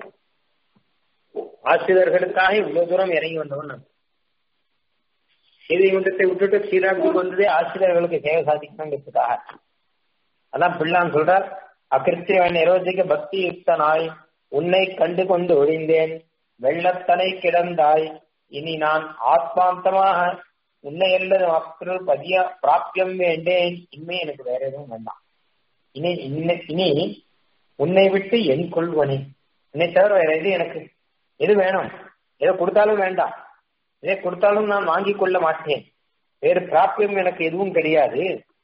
ஆசிரியர்களுக்காக இவ்வளவு தூரம் இறங்கி வந்தவன் நான் ஸ்ரீவைகுண்டத்தை விட்டுட்டு ஸ்ரீராமத்துக்கு வந்ததே ஆசிரியர்களுக்கு சேவை சாதிக்கணுங்கிறதுக்காக அதான் பிள்ளான் சொல்றார் அகிருத்தியவன் நிரோதிக்க பக்தி யுக்தனாய் உன்னை கண்டு கொண்டு ஒழிந்தேன் வெள்ளத்தனை கிடந்தாய் இனி நான் ஆத்மாந்தமாக உன்னை அல்லது மக்கள் பதிய பிராப்தியம் வேண்டேன் இனிமே எனக்கு வேற எதுவும் வேண்டாம் இனி இனி உன்னை விட்டு என் கொள்வனே என்னை தவிர வேற எது எனக்கு எது வேணும் எதை கொடுத்தாலும் வேண்டாம் எதை கொடுத்தாலும் நான் வாங்கிக் கொள்ள மாட்டேன் வேறு பிராப்தியம் எனக்கு எதுவும் கிடையாது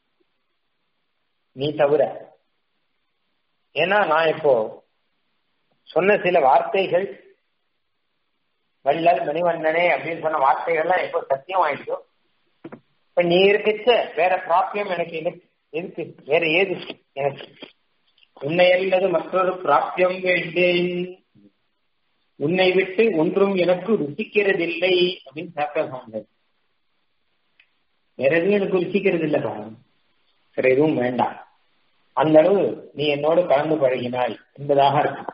நீ தவிர ஏன்னா நான் இப்போ சொன்ன சில வார்த்தைகள் வள்ளல் மணிவண்ணனே அப்படின்னு சொன்ன வார்த்தைகள்லாம் எப்போ சத்தியம் ஆயிடுச்சோ இப்ப நீ இருக்கச்ச வேற பிராப்தியம் எனக்கு எதுக்கு வேற ஏது எனக்கு உன்னை அல்லது மற்றொரு பிராப்தியம் வேண்டேன் உன்னை விட்டு ஒன்றும் எனக்கு ருசிக்கிறதில்லை அப்படின்னு சாப்பிட்டா சொன்னது வேற எதுவும் எனக்கு ருசிக்கிறது இல்லை வேற எதுவும் வேண்டாம் அந்த அளவு நீ என்னோடு கலந்து பழகினாய் என்பதாக இருக்கு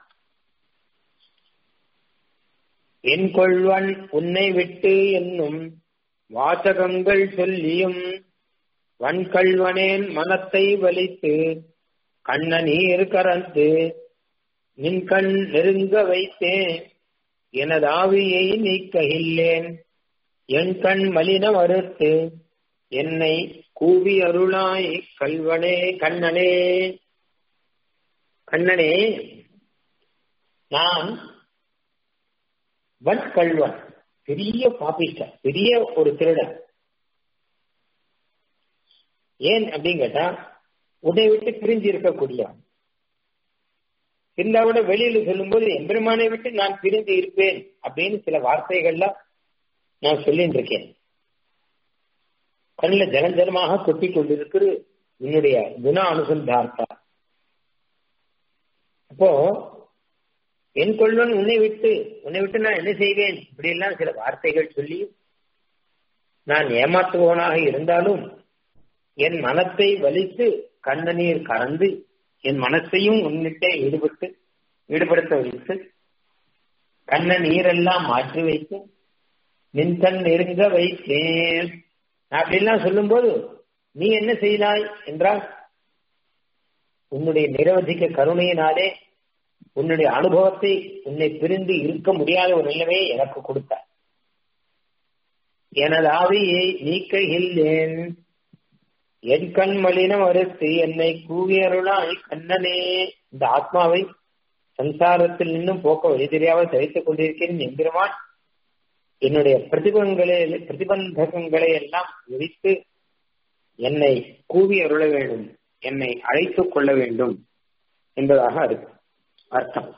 என் கொள்வன் உன்னை விட்டு என்னும் வாசகங்கள் சொல்லியும் வன்கள்வனேன் மனத்தை வலித்து கண்ண நீர் கறந்து நின் கண் நெருங்க வைத்தேன் எனதாவியை நீக்ககில்லேன் என் கண் மலின மறுத்து என்னை கூவி அருளாய் கல்வனே கண்ணனே கண்ணனே நான் வன்கல்வன் பெரிய பாபிஷ்ட பெரிய ஒரு திருடன் ஏன் அப்படின்னு கேட்டா உன்னை விட்டு பிரிஞ்சு இருக்கக்கூடியவன் இருந்தா கூட வெளியில சொல்லும்போது எம்பெருமானை விட்டு நான் பிரிந்து இருப்பேன் அப்படின்னு சில வார்த்தைகள்ல நான் சொல்லிட்டு இருக்கேன் கண்ணில் ஜலஞ்சலமாக கொட்டி கொண்டிருக்கிற என்னுடைய குண அனுசந்தார்த்தா அப்போ என் கொள்வன் உன்னை விட்டு உன்னை விட்டு நான் என்ன செய்வேன் இப்படி எல்லாம் சில வார்த்தைகள் சொல்லி நான் ஏமாற்றுபவனாக இருந்தாலும் என் மனத்தை வலித்து கண்ணநீர் கறந்து என் மனசையும் உன்னிட்டே ஈடுபட்டு ஈடுபடுத்த வைத்து கண்ண நீரெல்லாம் மாற்றி வைத்து நின்கண் நெருங்க வைத்தேன் அப்படிலாம் சொல்லும்போது நீ என்ன செய்தாய் என்றால் உன்னுடைய நிரவதிக்க கருணையினாலே உன்னுடைய அனுபவத்தை உன்னை பிரிந்து இருக்க முடியாத ஒரு நிலைமையை எனக்கு கொடுத்த எனது ஆவியை நீக்கையில்லேன் என் கண் மலினம் அறுத்து என்னை கூவியருளாய் கண்ணனே இந்த ஆத்மாவை சம்சாரத்தில் நின்னும் போக்க வழி தெரியாமல் தவித்துக் கொண்டிருக்கிறேன் என்கிறவான் என்னுடைய பிரதிபங்களை பிரதிபந்தகங்களை எல்லாம் விரித்து என்னை கூவி அருள வேண்டும் என்னை அழைத்துக் கொள்ள வேண்டும் என்பதாக இருக்கு அர்த்தம்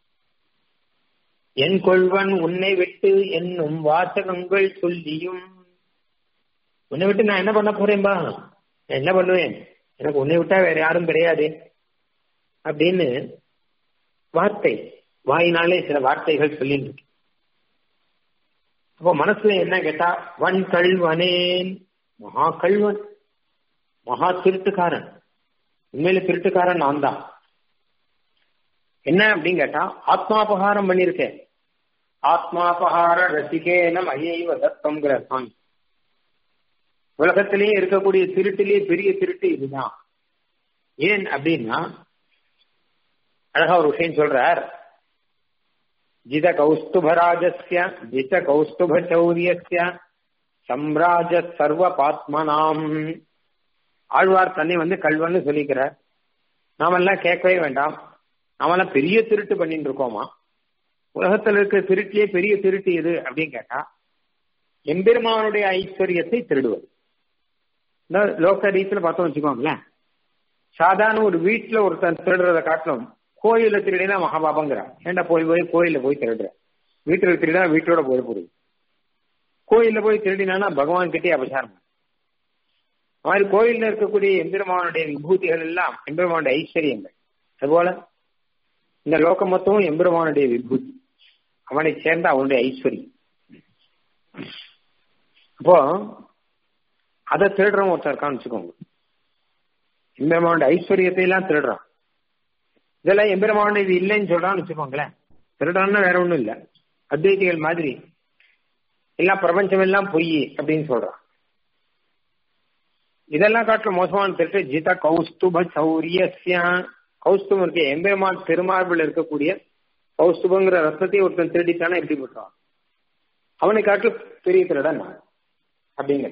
என் கொள்வன் உன்னை விட்டு என்னும் வாசகங்கள் சொல்லியும் உன்னை விட்டு நான் என்ன பண்ண போறேன்பா நான் என்ன பண்ணுவேன் எனக்கு உன்னை விட்டா வேற யாரும் கிடையாது அப்படின்னு வார்த்தை வாயினாலே சில வார்த்தைகள் சொல்லிட்டு இருக்கு அப்போ மனசுல என்ன கேட்டா வன் கல்வனேன் மகா கல்வன் மகா திருட்டுக்காரன் உண்மையில திருட்டுக்காரன் நான் தான் என்ன அப்படின்னு கேட்டா ஆத்மாபகாரம் பண்ணிருக்கேன் ஆத்மாபகார ரசிகேன மயைவ தத்தம்ங்கிற சாமி உலகத்திலேயே இருக்கக்கூடிய திருட்டிலேயே பெரிய திருட்டு இதுதான் ஏன் அப்படின்னா அழகா ஒரு விஷயம் சொல்றார் ஜித கௌஸ்துபராஜஸ்ய ஜித கௌஸ்துப சௌரியஸ்ய சம்ராஜ சர்வ பாத்மனாம் ஆழ்வார் தன்னை வந்து கல்வன்னு சொல்லிக்கிறார் நாமெல்லாம் கேட்கவே வேண்டாம் நாமெல்லாம் பெரிய திருட்டு பண்ணிட்டு இருக்கோமா உலகத்தில் இருக்கிற திருட்டிலே பெரிய திருட்டு எது அப்படின்னு கேட்டா எம்பெருமானுடைய ஐஸ்வர்யத்தை திருடுவது இந்த லோக்க ரீதியில பார்த்தோம் வச்சுக்கோங்களேன் சாதாரண ஒரு வீட்டுல ஒருத்தன் திருடுறத காட்டிலும் கோயில திருடினா மகாபாபங்கிறான் ஏண்டா போய் போய் கோயில போய் திருடுற வீட்டுல திருடினா வீட்டோட போய் போடுது கோயில்ல போய் திருடினா பகவான் கிட்டே அபசாரம் மாதிரி கோயில்ல இருக்கக்கூடிய எம்பெருமானுடைய விபூதிகள் எல்லாம் எம்பெருமானுடைய ஐஸ்வர்யங்கள் அதுபோல இந்த லோகம் மொத்தமும் எம்பெருமானுடைய விபூதி அவனை சேர்ந்த அவனுடைய ஐஸ்வர்யம் அப்போ அதை திருடுறவன் ஒருத்தர் இருக்கான்னு வச்சுக்கோங்க எம்பெருமானுடைய ஐஸ்வர்யத்தை எல்லாம் திருடுறான் இதெல்லாம் எம்பெருமானுடைய இது இல்லைன்னு சொல்றான்னு வச்சுக்கோங்களேன் திருடான்னு வேற ஒண்ணும் இல்ல அத்வைதிகள் மாதிரி எல்லாம் பிரபஞ்சம் எல்லாம் பொய் அப்படின்னு சொல்றான் இதெல்லாம் காட்டுற மோசமான திருட்டு ஜித கௌஸ்துப சௌரியஸ்யா கௌஸ்துபம் இருக்கு எம்பெருமான் திருமார்பில் இருக்கக்கூடிய கௌஸ்துபங்கிற ரத்தத்தை ஒருத்தன் திருடித்தானே எப்படி பண்றான் அவனை காட்டு பெரிய திருடன் அப்படிங்கிற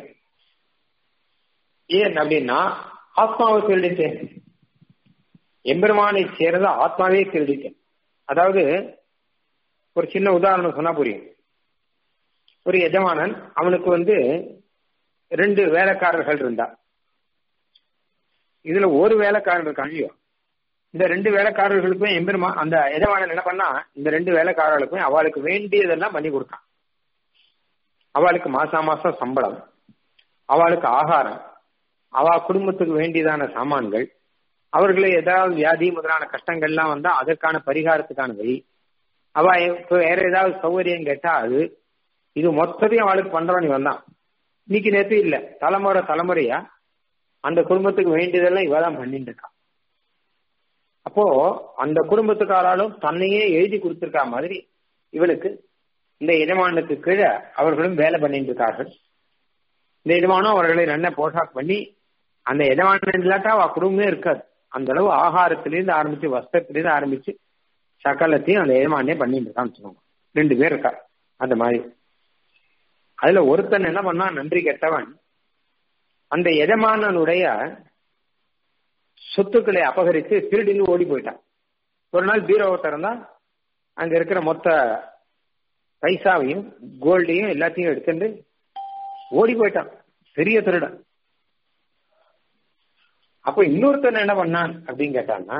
ஏன் அப்படின்னா ஆத்மாவை திருடிட்டேன் எம்பெருமானை சேர்ந்த ஆத்மாவே திருடிட்டேன் அதாவது ஒரு சின்ன உதாரணம் சொன்னா புரியும் ஒரு எஜமானன் அவனுக்கு வந்து ரெண்டு வேலைக்காரர்கள் இருந்தா இதுல ஒரு வேலைக்காரர் இருக்கான் இல்லையோ இந்த ரெண்டு வேலைக்காரர்களுக்கும் எம்பெருமா அந்த எஜமானன் என்ன பண்ணா இந்த ரெண்டு வேலைக்காரர்களுக்கும் அவளுக்கு வேண்டியதெல்லாம் பண்ணி கொடுத்தான் அவளுக்கு மாசா மாசம் சம்பளம் அவளுக்கு ஆகாரம் அவ குடும்பத்துக்கு வேண்டியதான சாமான்கள் அவர்களை ஏதாவது வியாதி முதலான கஷ்டங்கள்லாம் வந்தா அதற்கான பரிகாரத்துக்கான வழி அவ இப்ப வேற ஏதாவது சௌகரியம் கேட்டா அது இது மொத்தத்தையும் அவளுக்கு பண்றவன் இவன் தான் இன்னைக்கு நேற்று இல்ல தலைமுறை தலைமுறையா அந்த குடும்பத்துக்கு வேண்டியதெல்லாம் இவ தான் பண்ணிட்டு இருக்கான் அப்போ அந்த குடும்பத்துக்காராலும் தன்னையே எழுதி கொடுத்திருக்கா மாதிரி இவளுக்கு இந்த எஜமானுக்கு கீழே அவர்களும் வேலை பண்ணிட்டு இருக்கார்கள் இந்த எஜமானும் அவர்களை நல்ல போஷாக் பண்ணி அந்த எஜமானன் இல்லாட்டா அவ குடும்பமே இருக்காது அந்த அளவு ஆகாரத்திலிருந்து ஆரம்பிச்சு வஸ்திரத்திலிருந்து ஆரம்பிச்சு சகலத்தையும் அந்த எஜமானே பண்ணிட்டு இருக்கான்னு வச்சுக்கோங்க ரெண்டு பேர் இருக்கா அந்த மாதிரி அதுல ஒருத்தன் என்ன பண்ணா நன்றி கெட்டவன் அந்த எஜமானனுடைய சொத்துக்களை அபகரித்து திருடின்னு ஓடி போயிட்டான் ஒரு நாள் பீரோவை திறந்தா அங்க இருக்கிற மொத்த பைசாவையும் கோல்டையும் எல்லாத்தையும் எடுத்துட்டு ஓடி போயிட்டான் பெரிய திருடன் அப்ப இன்னொருத்தன் என்ன பண்ணான் அப்படின்னு கேட்டான்னா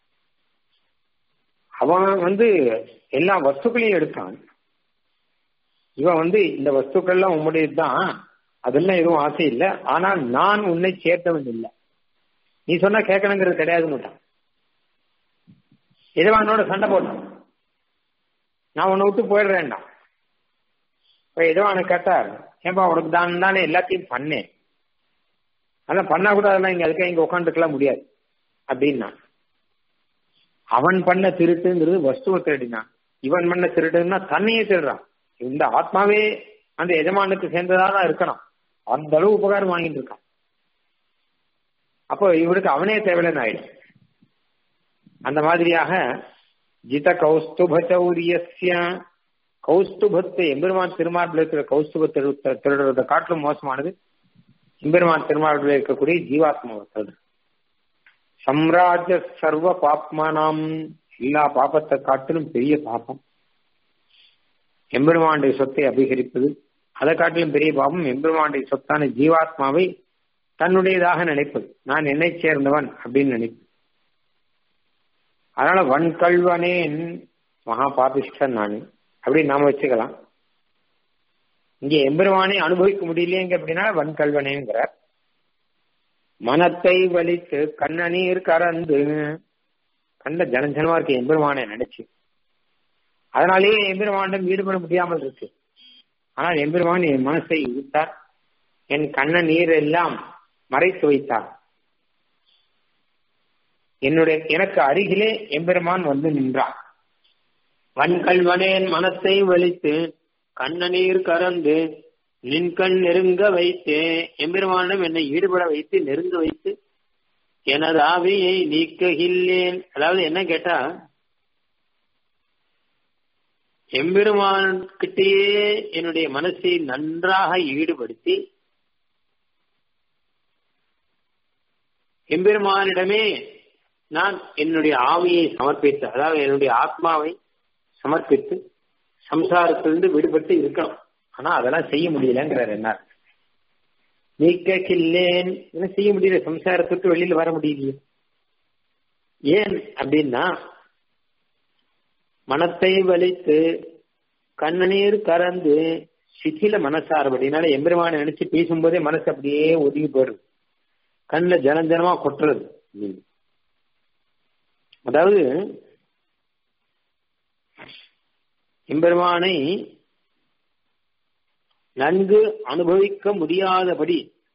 அவன் வந்து எல்லா வஸ்துக்களையும் எடுத்தான் இவன் வந்து இந்த வஸ்துக்கள்லாம் உம்முடையது தான் அதெல்லாம் எதுவும் ஆசை இல்லை ஆனால் நான் உன்னை சேர்த்தவன் இல்லை நீ சொன்னா கேட்கணுங்கிறது கிடையாதுன்னு எஜமானோட சண்டை போட்டான் நான் உன்னை விட்டு போயிடுறேன்டா இப்ப எஜமான கேட்டார் ஏன்பா உனக்கு தான் தானே எல்லாத்தையும் பண்ணேன் அதெல்லாம் பண்ணா கூட அதெல்லாம் இங்க அதுக்காக இங்க உட்காந்துக்கலாம் முடியாது அப்படின்னா அவன் பண்ண திருட்டுங்கிறது வஸ்துவை திருடினான் இவன் பண்ண திருட்டுன்னா தன்னையே திருடுறான் இந்த ஆத்மாவே அந்த எஜமானுக்கு சேர்ந்ததா தான் இருக்கணும் அந்த அளவு உபகாரம் வாங்கிட்டு இருக்கான் அப்போ இவனுக்கு அவனே தேவையில்லைன்னு ஆயிடும் அந்த மாதிரியாக ஜித கௌஸ்துப சௌரியஸ்ய கௌஸ்துபத்தை எம்பெருமான் திருமார்பில் இருக்கிற கௌஸ்துப திருடுறதை காட்டிலும் மோசமானது எம்பெருமான் திருமார்பில் இருக்கக்கூடிய ஜீவாத்மாவை திருடு சம்ராஜ சர்வ பாப்மானாம் எல்லா பாப்பத்தை காட்டிலும் பெரிய பாப்பம் எம்பெருமானுடைய சொத்தை அபிகரிப்பது அதை காட்டிலும் பெரிய பாவம் எம்பெருமானுடைய சொத்தான ஜீவாத்மாவை தன்னுடையதாக நினைப்பது நான் என்னை சேர்ந்தவன் அப்படின்னு நினைப்பது அதனால வன்கல்வனேன் மகா பாபிஷ்டன் நான் அப்படின்னு நாம வச்சுக்கலாம் இங்க எம்பெருமானை அனுபவிக்க முடியலையேங்க அப்படின்னா வன்கல்வனேங்கிறார் மனத்தை வலித்து கண்ணநீர் கறந்து கண்ட ஜனஜனமா இருக்கு எம்பெருமானை நினைச்சு அதனாலேயே எம்பெருமானிடம் ஈடுபட முடியாமல் இருக்கு ஆனால் எம்பெருமான் என் மனசை இழுத்தார் என் கண்ண நீர் எல்லாம் மறைத்து வைத்தார் என்னுடைய எனக்கு அருகிலே எம்பெருமான் வந்து நின்றான் வன்கல்வனேன் மனத்தை வலித்து கண்ணநீர் கறந்து நின்கண் நெருங்க வைத்து எம்பெருமானிடம் என்னை ஈடுபட வைத்து நெருங்க வைத்து எனது ஆவியை நீக்ககில்லேன் அதாவது என்ன கேட்டா எம்பெருமான்கிட்டயே என்னுடைய மனசை நன்றாக ஈடுபடுத்தி எம்பெருமானிடமே நான் என்னுடைய ஆவியை சமர்ப்பித்து அதாவது என்னுடைய ஆத்மாவை சமர்ப்பித்து சம்சாரத்திலிருந்து விடுபட்டு இருக்கணும் ஆனா அதெல்லாம் செய்ய முடியலங்கிறார் என்ன நீக்க கில்லேன் செய்ய முடியல சம்சாரத்துக்கு வெளியில வர முடியலையே ஏன் அப்படின்னா மனத்தை வலித்து கண்ணநீர் கறந்து சிथिல மனசார் அப்படின்னால எம்பெருமான நினைச்சு பேசும்போதே மனசு அப்படியே ஒதுங்கி போடுறது கண்ணில் ஜனம் ஜனமா கொட்டுறது அதாவது எம்பெருமானை நன்கு அனுபவிக்க முடியாதபடி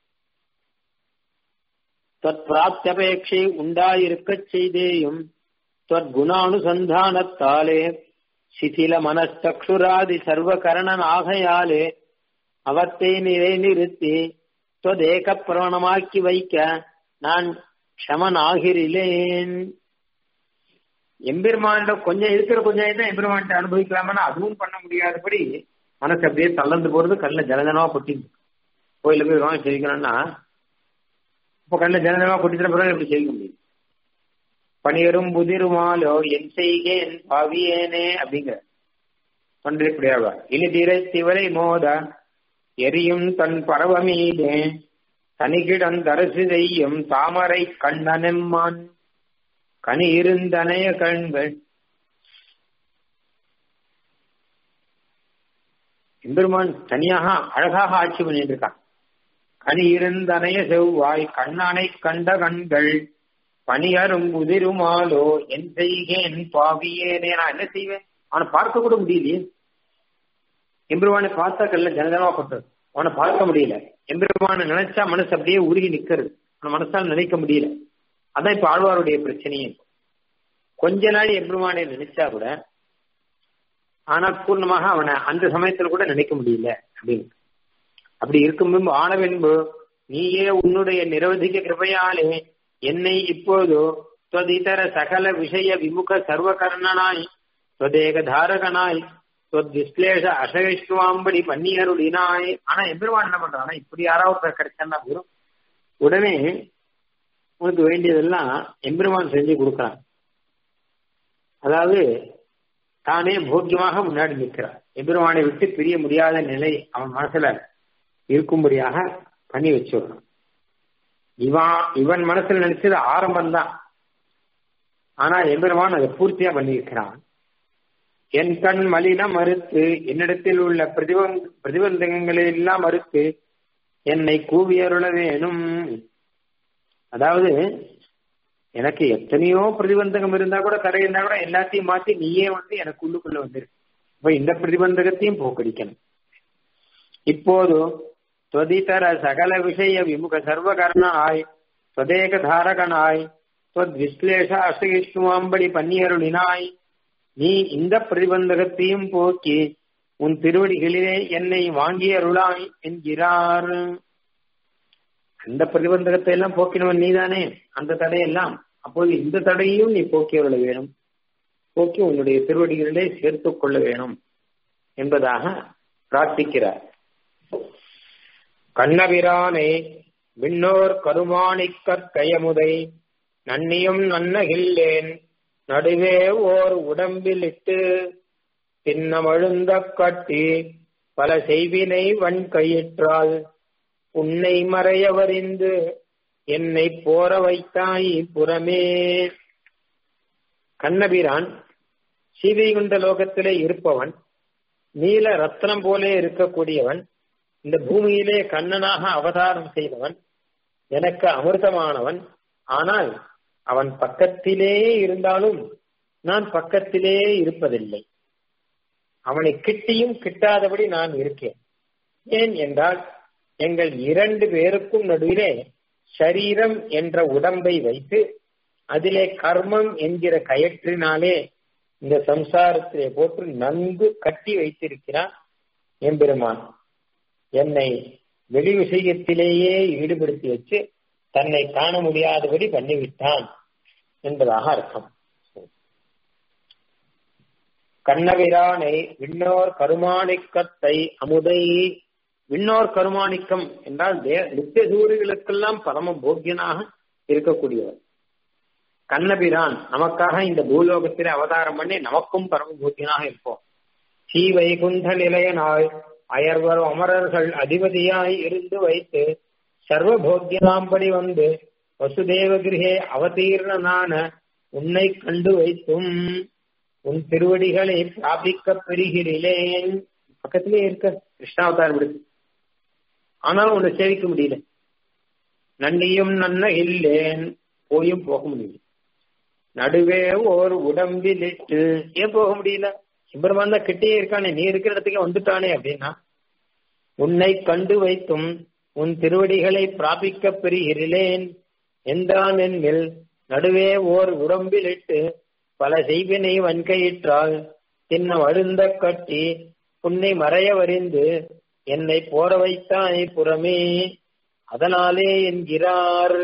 தற்பிராப்தபேட்சை உண்டாயிருக்கச் செய்தேயும் குணானுசந்தானத்தாலே சிதில மனச்சக்ஷுராதி சர்வகரணன் ஆகையாலே அவத்தை நிலை நிறுத்தி தொதேக பிரவணமாக்கி வைக்க நான் க்ஷமன் ஆகிரிலேன் எம்பெருமானிடம் கொஞ்சம் இருக்கிற கொஞ்சம் தான் எம்பெருமான்கிட்ட அனுபவிக்கலாமா அதுவும் பண்ண முடியாதபடி மனசு அப்படியே தளர்ந்து போறது கண்ணில் ஜலஜனமா கொட்டிது கோயில போய் வாங்க செவிக்கணும்னா இப்போ கண்ணில் ஜலஜனமா கொட்டிட்டு பிறகு எப்படி செவிக்க முடியும் பணியரும் புதிருமாலோ என் செய்கேன் பாவியேனே அப்படிங்கிற பன்றிப்படியாவா இனி திரை திவரை மோத எரியும் தன் பரவமீதே தனிகிடம் தரசு செய்யும் தாமரை கண்ணனெம்மான் கனி இருந்தனைய கண்கள் எம்பெருமான் தனியாக அழகாக ஆட்சி பண்ணிட்டு இருக்கான் கனி இருந்தனைய செவ்வாய் கண்ணனை கண்ட கண்கள் பணியரும் உதிருமாலோ என் செய்கேன் பாவியேனே நான் என்ன செய்வேன் அவனை பார்க்க கூட முடியலையே எம்பெருமானை பார்த்தா கல்ல ஜனதனமா கொட்டது அவனை பார்க்க முடியல எம்பெருமானை நினைச்சா மனசு அப்படியே உருகி நிக்கிறது அவன் மனசால் நினைக்க முடியல அதான் இப்ப ஆழ்வாருடைய பிரச்சனையே கொஞ்ச நாள் எம்பெருமானை நினைச்சா கூட ஆனா பூர்ணமாக அவனை அந்த சமயத்துல கூட நினைக்க முடியல அப்படின்னு அப்படி இருக்கும்போது ஆனவென்பு நீயே உன்னுடைய நிரவதிக கிருபையாலே என்னை இப்போது தொதிதர சகல விஷய விமுக சர்வகர்ணனாய் தொதேக தாரகனாய் விஸ்லேஷ அசகிஷ்ணுவாம்படி பன்னியருடினாய் ஆனா எம்பெருமான் என்ன பண்றான் இப்படி யாராவது கிடைச்சா வரும் உடனே உனக்கு வேண்டியதெல்லாம் எம்பெருமான் செஞ்சு கொடுக்கறான் அதாவது தானே போக்கியமாக முன்னாடி நிற்கிறார் எம்பெருமானை விட்டு பிரிய முடியாத நிலை அவன் மனசுல இருக்கும்படியாக பண்ணி வச்சுடணும் இவன் இவன் மனசுல நினைச்சது ஆரம்பம் தான் ஆனா எம்பெருமான் அதை பூர்த்தியா பண்ணியிருக்கிறான் என் கண் மலினம் மறுத்து என்னிடத்தில் உள்ள பிரதிபந் பிரதிபந்தகங்களை எல்லாம் மறுத்து என்னை கூவியருள வேணும் அதாவது எனக்கு எத்தனையோ பிரதிபந்தகம் இருந்தா கூட தடை இருந்தா கூட எல்லாத்தையும் மாத்தி நீயே வந்து எனக்கு உள்ளுக்குள்ள வந்துரு இப்ப இந்த பிரதிபந்தகத்தையும் போக்கடிக்கணும் இப்போது துவதிதர சகல விஷய விமுக சர்வகர்ணாய் ஸ்வதேக தாரகனாய் துவத் விஸ்லேஷ அசகிஷ்ணுவாம்படி பன்னியருளினாய் நீ இந்த பிரதிபந்தகத்தையும் போக்கி உன் திருவடிகளிலே என்னை வாங்கியருளாய் என்கிறார் அந்த பிரதிபந்தகத்தை எல்லாம் போக்கினவன் நீதானே அந்த தடையெல்லாம் அப்போது இந்த தடையையும் நீ போக்கியருள வேணும் போக்கி உன்னுடைய திருவடிகளிலே சேர்த்துக் கொள்ள வேணும் என்பதாக பிரார்த்திக்கிறார் கண்ணபிரானை விண்ணோர் கருமாணிக்கற் கயமுதை நன்னியும் நன்னகில்லேன் நடுவே ஓர் உடம்பிலிட்டு பின்னமழுந்த கட்டி பல செய்வினை வன் கையிற்றால் உன்னை மறையவறிந்து என்னை போற வைத்தாய் புறமே கண்ணபிரான் சீதைகுண்ட லோகத்திலே இருப்பவன் நீல ரத்னம் போலே இருக்கக்கூடியவன் இந்த பூமியிலே கண்ணனாக அவதாரம் செய்தவன் எனக்கு அமிர்தமானவன் ஆனால் அவன் பக்கத்திலே இருந்தாலும் நான் பக்கத்திலே இருப்பதில்லை அவனை கிட்டியும் கிட்டாதபடி நான் இருக்கேன் ஏன் என்றால் எங்கள் இரண்டு பேருக்கும் நடுவிலே சரீரம் என்ற உடம்பை வைத்து அதிலே கர்மம் என்கிற கயற்றினாலே இந்த சம்சாரத்திலே போட்டு நன்கு கட்டி வைத்திருக்கிறான் எம்பெருமான் என்னை வெளி விஷயத்திலேயே ஈடுபடுத்தி வச்சு தன்னை காண முடியாதபடி பண்ணிவிட்டான் என்பதாக அர்த்தம் கண்ணவிரானை விண்ணோர் கருமாணிக்கத்தை அமுதை விண்ணோர் கருமாணிக்கம் என்றால் நித்திய சூரியர்களுக்கெல்லாம் பரம போக்கியனாக இருக்கக்கூடியவர் கண்ணபிரான் நமக்காக இந்த பூலோகத்திலே அவதாரம் பண்ணி நமக்கும் பரம போக்கியனாக இருப்போம் ஸ்ரீ வைகுண்ட நிலையனாய் அயர்வர் அமரர்கள் அதிபதியாய் இருந்து வைத்து சர்வபோக்கியனாம்படி வந்து வசுதேவ கிரகே அவதீர்ணனான உன்னை கண்டு வைத்தும் உன் திருவடிகளை பிராபிக்க பெறுகிறேன் பக்கத்திலே இருக்க கிருஷ்ணாவதாரம் விடுது ஆனாலும் உன்னை சேவிக்க முடியல நன்னியும் நன்ன இல்லேன் போயும் போக முடியல நடுவே ஓர் உடம்பிலிட்டு ஏன் போக முடியல சிம்பரமான் தான் கிட்டே இருக்கானே நீ இருக்கிற இடத்துக்கு வந்துட்டானே அப்படின்னா உன்னை கண்டு வைத்தும் உன் திருவடிகளை பிராபிக்க பெறுகிறேன் என்றான் என்மில் நடுவே ஓர் உடம்பிலிட்டு பல செய்வினை வன்கையிற்றால் சின்ன அழுந்த கட்டி உன்னை மறைய வரிந்து என்னை போற வைத்தாய் புறமே அதனாலே என்கிறார்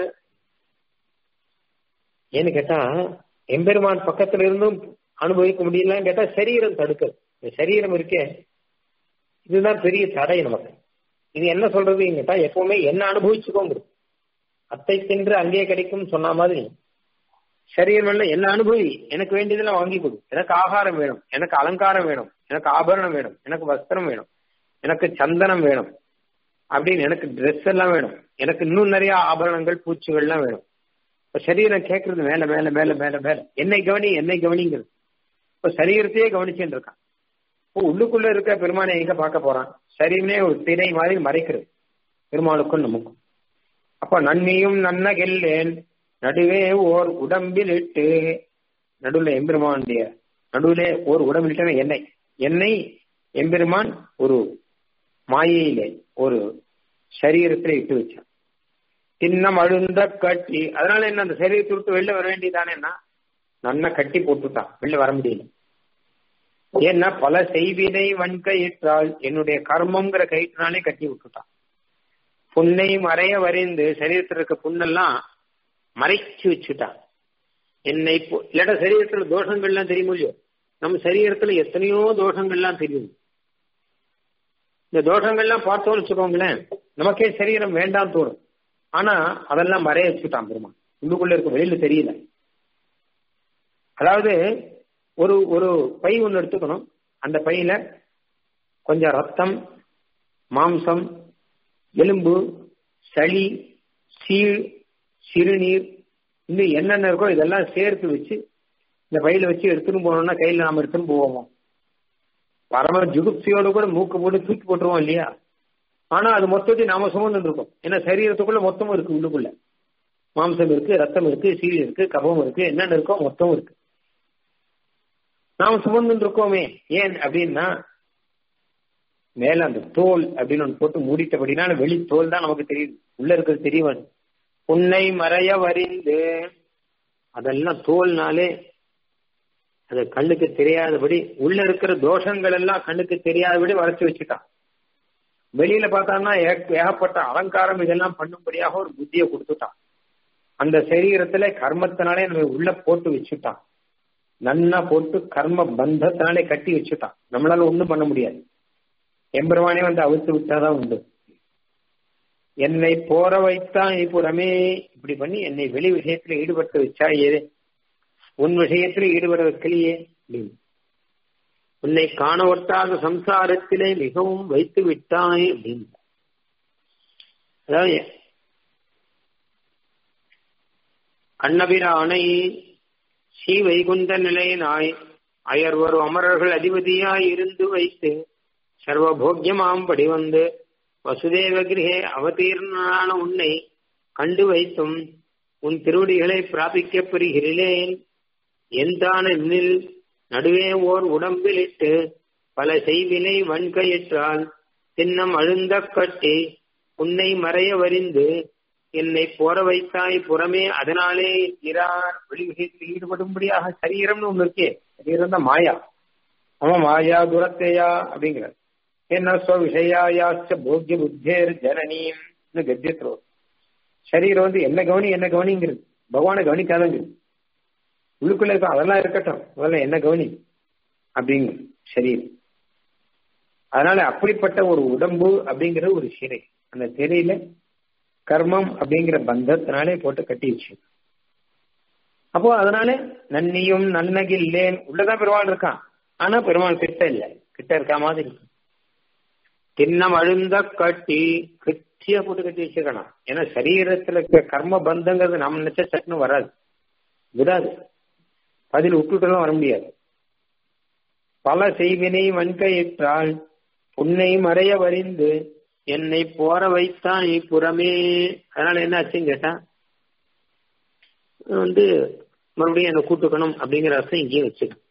ஏன்னு கேட்டா எம்பெருமான் பக்கத்துல இருந்தும் அனுபவிக்க முடியலன்னு கேட்டா சரீரம் தடுக்கிறது இந்த சரீரம் இருக்கே இதுதான் பெரிய தடை நமக்கு இது என்ன சொல்றது கேட்டா எப்பவுமே என்ன அனுபவிச்சுக்கோங்க அத்தை தின்று அங்கே கிடைக்கும் சொன்ன மாதிரி சரீரம் என்ன அனுபவி எனக்கு வேண்டியதெல்லாம் வாங்கி கொடு எனக்கு ஆகாரம் வேணும் எனக்கு அலங்காரம் வேணும் எனக்கு ஆபரணம் வேணும் எனக்கு வஸ்திரம் வேணும் எனக்கு சந்தனம் வேணும் அப்படின்னு எனக்கு ட்ரெஸ் எல்லாம் வேணும் எனக்கு இன்னும் நிறைய ஆபரணங்கள் பூச்சிகள்லாம் வேணும் இப்ப சரீரம் கேட்கறது மேல மேல மேல மேல மேல என்னை கவனி என்னை கவனிங்கிறது இப்ப சரீரத்தையே கவனிச்சுட்டு இருக்கான் இப்போ உள்ளுக்குள்ள இருக்க பெருமானை எங்க பார்க்க போறான் சரீரமே ஒரு திரை மாதிரி மறைக்கிறது பெருமாளுக்கும் நமக்கும் அப்ப நன்மையும் நன்ன கெல்லேன் நடுவே ஓர் உடம்பில் இட்டு நடுவுல எம்பெருமானுடைய நடுவிலே ஓர் உடம்பில் இட்ட எண்ணெய் எண்ணெய் எம்பெருமான் ஒரு மாயையிலே ஒரு சரீரத்துல இட்டு வச்சான் சின்னம் அழுந்த கட்டி அதனால என்ன அந்த சரீரத்தை விட்டு வெளில வர வேண்டியதானேன்னா நன்னா கட்டி போட்டுட்டான் வெளில வர முடியல ஏன்னா பல செய்வினை வன்கையிட்டால் என்னுடைய கர்மங்கிற கயிற்றுனாலே கட்டி விட்டுட்டான் புண்ணை மறைய வரைந்து சரீரத்தில் இருக்க புண்ணெல்லாம் மறைச்சு வச்சுட்டான் என்னை இல்லாட்ட சரீரத்துல தோஷங்கள்லாம் தெரியும் இல்லையோ நம்ம சரீரத்துல எத்தனையோ தோஷங்கள்லாம் தெரியும் இந்த தோஷங்கள்லாம் பார்த்தோம்னு வச்சுக்கோங்களேன் நமக்கே சரீரம் வேண்டாம் தோணும் ஆனா அதெல்லாம் மறைய வச்சுட்டான் பெருமான் உள்ளுக்குள்ள இருக்க வெளியில தெரியல அதாவது ஒரு ஒரு பை ஒன்று எடுத்துக்கணும் அந்த பையில கொஞ்சம் ரத்தம் மாம்சம் எலும்பு சளி சீழ் சிறுநீர் இன்னும் என்னென்ன இருக்கோ இதெல்லாம் சேர்த்து வச்சு இந்த பையில வச்சு எடுத்துன்னு போனோம்னா கையில நாம எடுத்துன்னு போவோம் பரம ஜுகுப்சியோட கூட மூக்கு போட்டு தூக்கி போட்டுருவோம் இல்லையா ஆனா அது மொத்தத்தையும் நாம சுமந்து இருக்கோம் ஏன்னா சரீரத்துக்குள்ள மொத்தமும் இருக்கு உள்ளுக்குள்ள மாம்சம் இருக்கு ரத்தம் இருக்கு சீழ் இருக்கு கபம் இருக்கு என்னென்ன இருக்கோ மொத்தம் இருக்கு நாம சுமந்து இருக்கோமே ஏன் அப்படின்னா மேல அந்த தோல் அப்படின்னு ஒன்று போட்டு மூடிட்டபடினா வெளி தோல் தான் நமக்கு தெரியுது உள்ள இருக்கிறது தெரியவன் உன்னை மறைய வரிந்து அதெல்லாம் தோல்னாலே அது கண்ணுக்கு தெரியாதபடி உள்ள இருக்கிற தோஷங்கள் எல்லாம் கண்ணுக்கு தெரியாதபடி வரைச்சு வச்சுட்டான் வெளியில பார்த்தான்னா ஏகப்பட்ட அலங்காரம் இதெல்லாம் பண்ணும்படியாக ஒரு புத்தியை கொடுத்துட்டான் அந்த சரீரத்துல கர்மத்தினாலே நம்ம உள்ள போட்டு வச்சுட்டான் நன்னா போட்டு கர்ம பந்தத்தினாலே கட்டி வச்சுட்டான் நம்மளால ஒண்ணும் பண்ண முடியாது எம்பெருமானே வந்து அவிழ்த்து விட்டாதான் உண்டு என்னை போற வைத்தான் புறமே இப்படி பண்ணி என்னை வெளி விஷயத்துல ஈடுபட்டு வச்சா ஏதே உன் விஷயத்துல ஈடுபட வைக்கலையே அப்படின்னு உன்னை காண ஒட்டாத சம்சாரத்திலே மிகவும் வைத்து விட்டாய் அப்படின்னு அதாவது கண்ணபிரானை ஸ்ரீ வைகுண்ட நிலையனாய் அயர்வர் அமரர்கள் அதிபதியாய் இருந்து வைத்து சர்வபோக்கியமாம்படி வந்து வசுதேவ கிரகே அவதீர்ணனான உன்னை கண்டு வைத்தும் உன் திருவடிகளை பிராபிக்கப் பெறுகிறேன் எந்தான என்னில் நடுவே ஓர் உடம்பிலிட்டு பல செய்வினை வன்கையிற்றால் தின்னம் அழுந்த கட்டி உன்னை மறைய வரிந்து என்னை போற வைத்தாய் புறமே அதனாலே இறார் வெளி விஷயத்தில் ஈடுபடும்படியாக சரீரம்னு ஒண்ணு இருக்கே சரீரம் தான் மாயா ஆமா மாயா துரத்தையா அப்படிங்கிறார் என்ன ஸ்வ விஷயாயாச்ச போக்கிய புத்தேர் ஜனனீம் கத்தியத்தில் சரீரம் வந்து என்ன கவனி என்ன கவனிங்கிறது பகவானை கவனிக்காதங்கிறது உள்ளுக்குள்ள இருக்கும் அதெல்லாம் இருக்கட்டும் அதெல்லாம் என்ன கவனி அப்படிங்க சரீரம் அதனால அப்படிப்பட்ட ஒரு உடம்பு அப்படிங்கிற ஒரு சிறை அந்த சிறையில கர்மம் அப்படிங்கிற பந்தத்தினாலே போட்டு கட்டி வச்சு அப்போ அதனால நன்னியும் நன்னகில்லேன் உள்ளதான் பெருமாள் இருக்கான் ஆனா பெருமாள் கிட்ட இல்ல கிட்ட இருக்கா மாதிரி இருக்கு தின்னம் அழுந்த கட்டி கிட்டியா போட்டு கட்டி வச்சுக்கணும் ஏன்னா சரீரத்துல இருக்க கர்ம பந்தங்கிறது நம்ம நினைச்ச சட்டுன்னு வராது விடாது பதில் விட்டுட்டுலாம் வர முடியாது பல செய்வினை வன்கையிட்டால் உன்னை மறைய வரிந்து என்னை போற வைத்தான் புறமே அதனால என்ன ஆச்சுன்னு கேட்டா வந்து மறுபடியும் என்னை கூட்டுக்கணும் அப்படிங்கிற அர்த்தம் இங்கேயும் வச்சுக்கணும்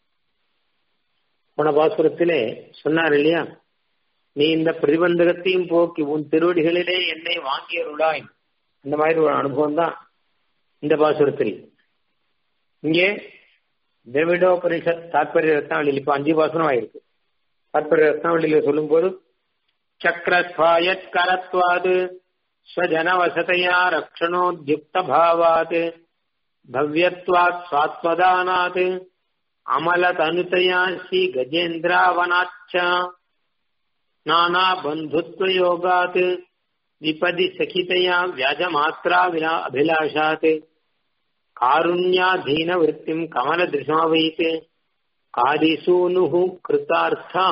போன பாசுரத்திலே சொன்னார் இல்லையா நீ இந்த பிரதிபந்தகத்தையும் போக்கி உன் திருவடிகளிலே என்னை வாங்கியருளாய் இந்த மாதிரி ஒரு அனுபவம் தான் இந்த பாசுரத்தில் இங்கே திரவிடோபனிஷத் தாற்பரிய ரத்னாவளியில் இப்ப அஞ்சு பாசனம் ஆயிருக்கு தாற்பரிய ரத்னாவளியில சொல்லும் போது சக்கரஸ்வாயத் கரத்வாது ஸ்வஜன வசதையா ரக்ஷணோத்யுக்த பாவாத் பவ்யத்வாத் சுவாத்மதானாத் அமல தனுதயா ஸ்ரீ கஜேந்திராவனாச்ச நானா பந்துத்வ யோகாத் விபதி சகிதயா வியாஜமாத்ரா விலா அபிலாஷாத் காருண்யாதீன விற்த்திம் கமலதிருஷாவைத் காதிசூனு கிருத்தார்த்தா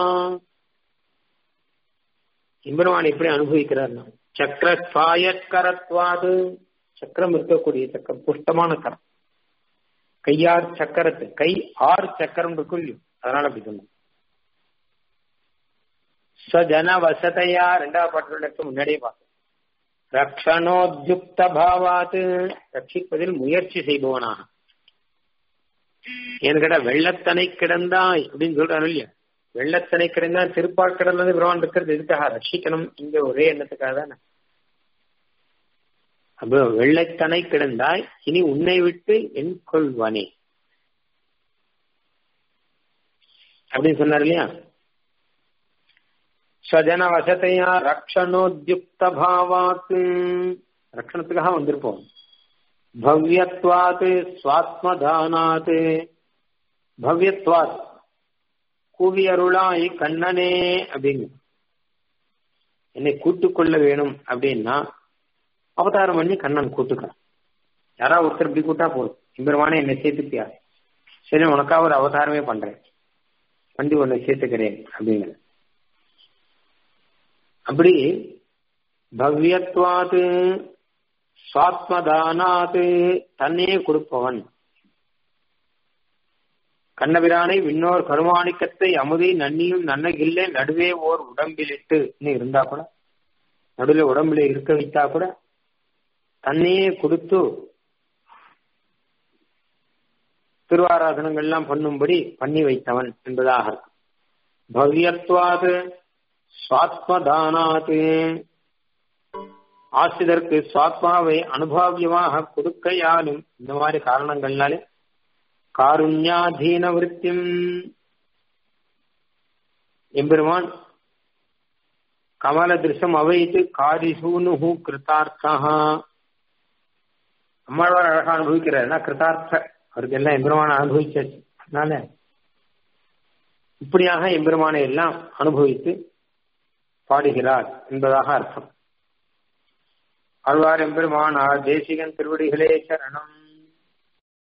இம்பெருமான் எப்படி அனுபவிக்கிறார் சக்கரஸ்வாயற்கரத்வாது சக்கரம் இருக்கக்கூடிய சக்கரம் புஷ்டமான கரம் கையார் சக்கரத்து கை ஆறு சக்கரம் இருக்கும் இல்லையோ அதனால அப்படி சொன்னோம் ஸ்வஜன வசதையா ரெண்டாவது பாட்டு முன்னாடியே பார்த்தோம் ரக்ஷணோத்யுக்த பாவாத்து ரட்சிப்பதில் முயற்சி செய்பவனாக ஏன்னு கேட்டா வெள்ளத்தனை கிடந்தாய் அப்படின்னு சொல்றாரு இல்லையா வெள்ளத்தனை கிடந்தா திருப்பால் கிடந்தது விரோன் இருக்கிறது எதுக்காக ரட்சிக்கணும் இங்க ஒரே எண்ணத்துக்காக தானே அப்போ வெள்ளத்தனை கிடந்தாய் இனி உன்னை விட்டு என் கொள்வானே அப்படின்னு சொன்னார் இல்லையா ஸ்வஜன வசத்தையா ரக்ஷணோத்யுக்த பாவாத்து ரக்ஷணத்துக்காக வந்திருப்போம் பவ்யத்வாத்து சுவாத்மதானாத்து பவ்யத்வாத் கூவி அருளாய் கண்ணனே அப்படிங்க என்னை கூட்டுக்கொள்ள வேணும் அப்படின்னா அவதாரம் பண்ணி கண்ணன் கூட்டுக்கிறான் யாராவது ஒருத்தர் இப்படி கூட்டா போதும் எம்பெருமானே என்னை சேர்த்துப்பியா சரி உனக்காக ஒரு அவதாரமே பண்றேன் வண்டி உன்னை சேர்த்துக்கிறேன் அப்படிங்கிற அப்படி பவ்யத்வாது சுவாத்மதானாது தன்னையே கொடுப்பவன் கண்ணபிரானை விண்ணோர் கருமாணிக்கத்தை அமுதை நன்னியும் நன்னகில்லை நடுவே ஓர் உடம்பிலிட்டு இருந்தா கூட நடுவில் உடம்புல இருக்க வைத்தா கூட தன்னையே கொடுத்து திருவாராதனங்கள்லாம் பண்ணும்படி பண்ணி வைத்தவன் என்பதாக பவ்யத்வாது சுவாத்மதானாது ஆசிரியருக்கு சுவாத்மாவை அனுபவியமாக கொடுக்கையாலும் இந்த மாதிரி காரணங்கள்னாலே காருண்யாதீன விருத்தியும் எம்பெருமான் கமல திருஷம் அவைத்து காரிசூனு கிருத்தார்த்தா அம்மாழ்வார் அழகா அனுபவிக்கிறார் கிருத்தார்த்த அவருக்கு எல்லாம் எம்பெருமான அனுபவிச்சாச்சு அதனால இப்படியாக எம்பெருமானை எல்லாம் அனுபவித்து பாடுகிறார் என்பதாக அர்த்தம் ஆழ்வார் எம்பெருமானார் தேசிகன் திருவடிகளே சரணம்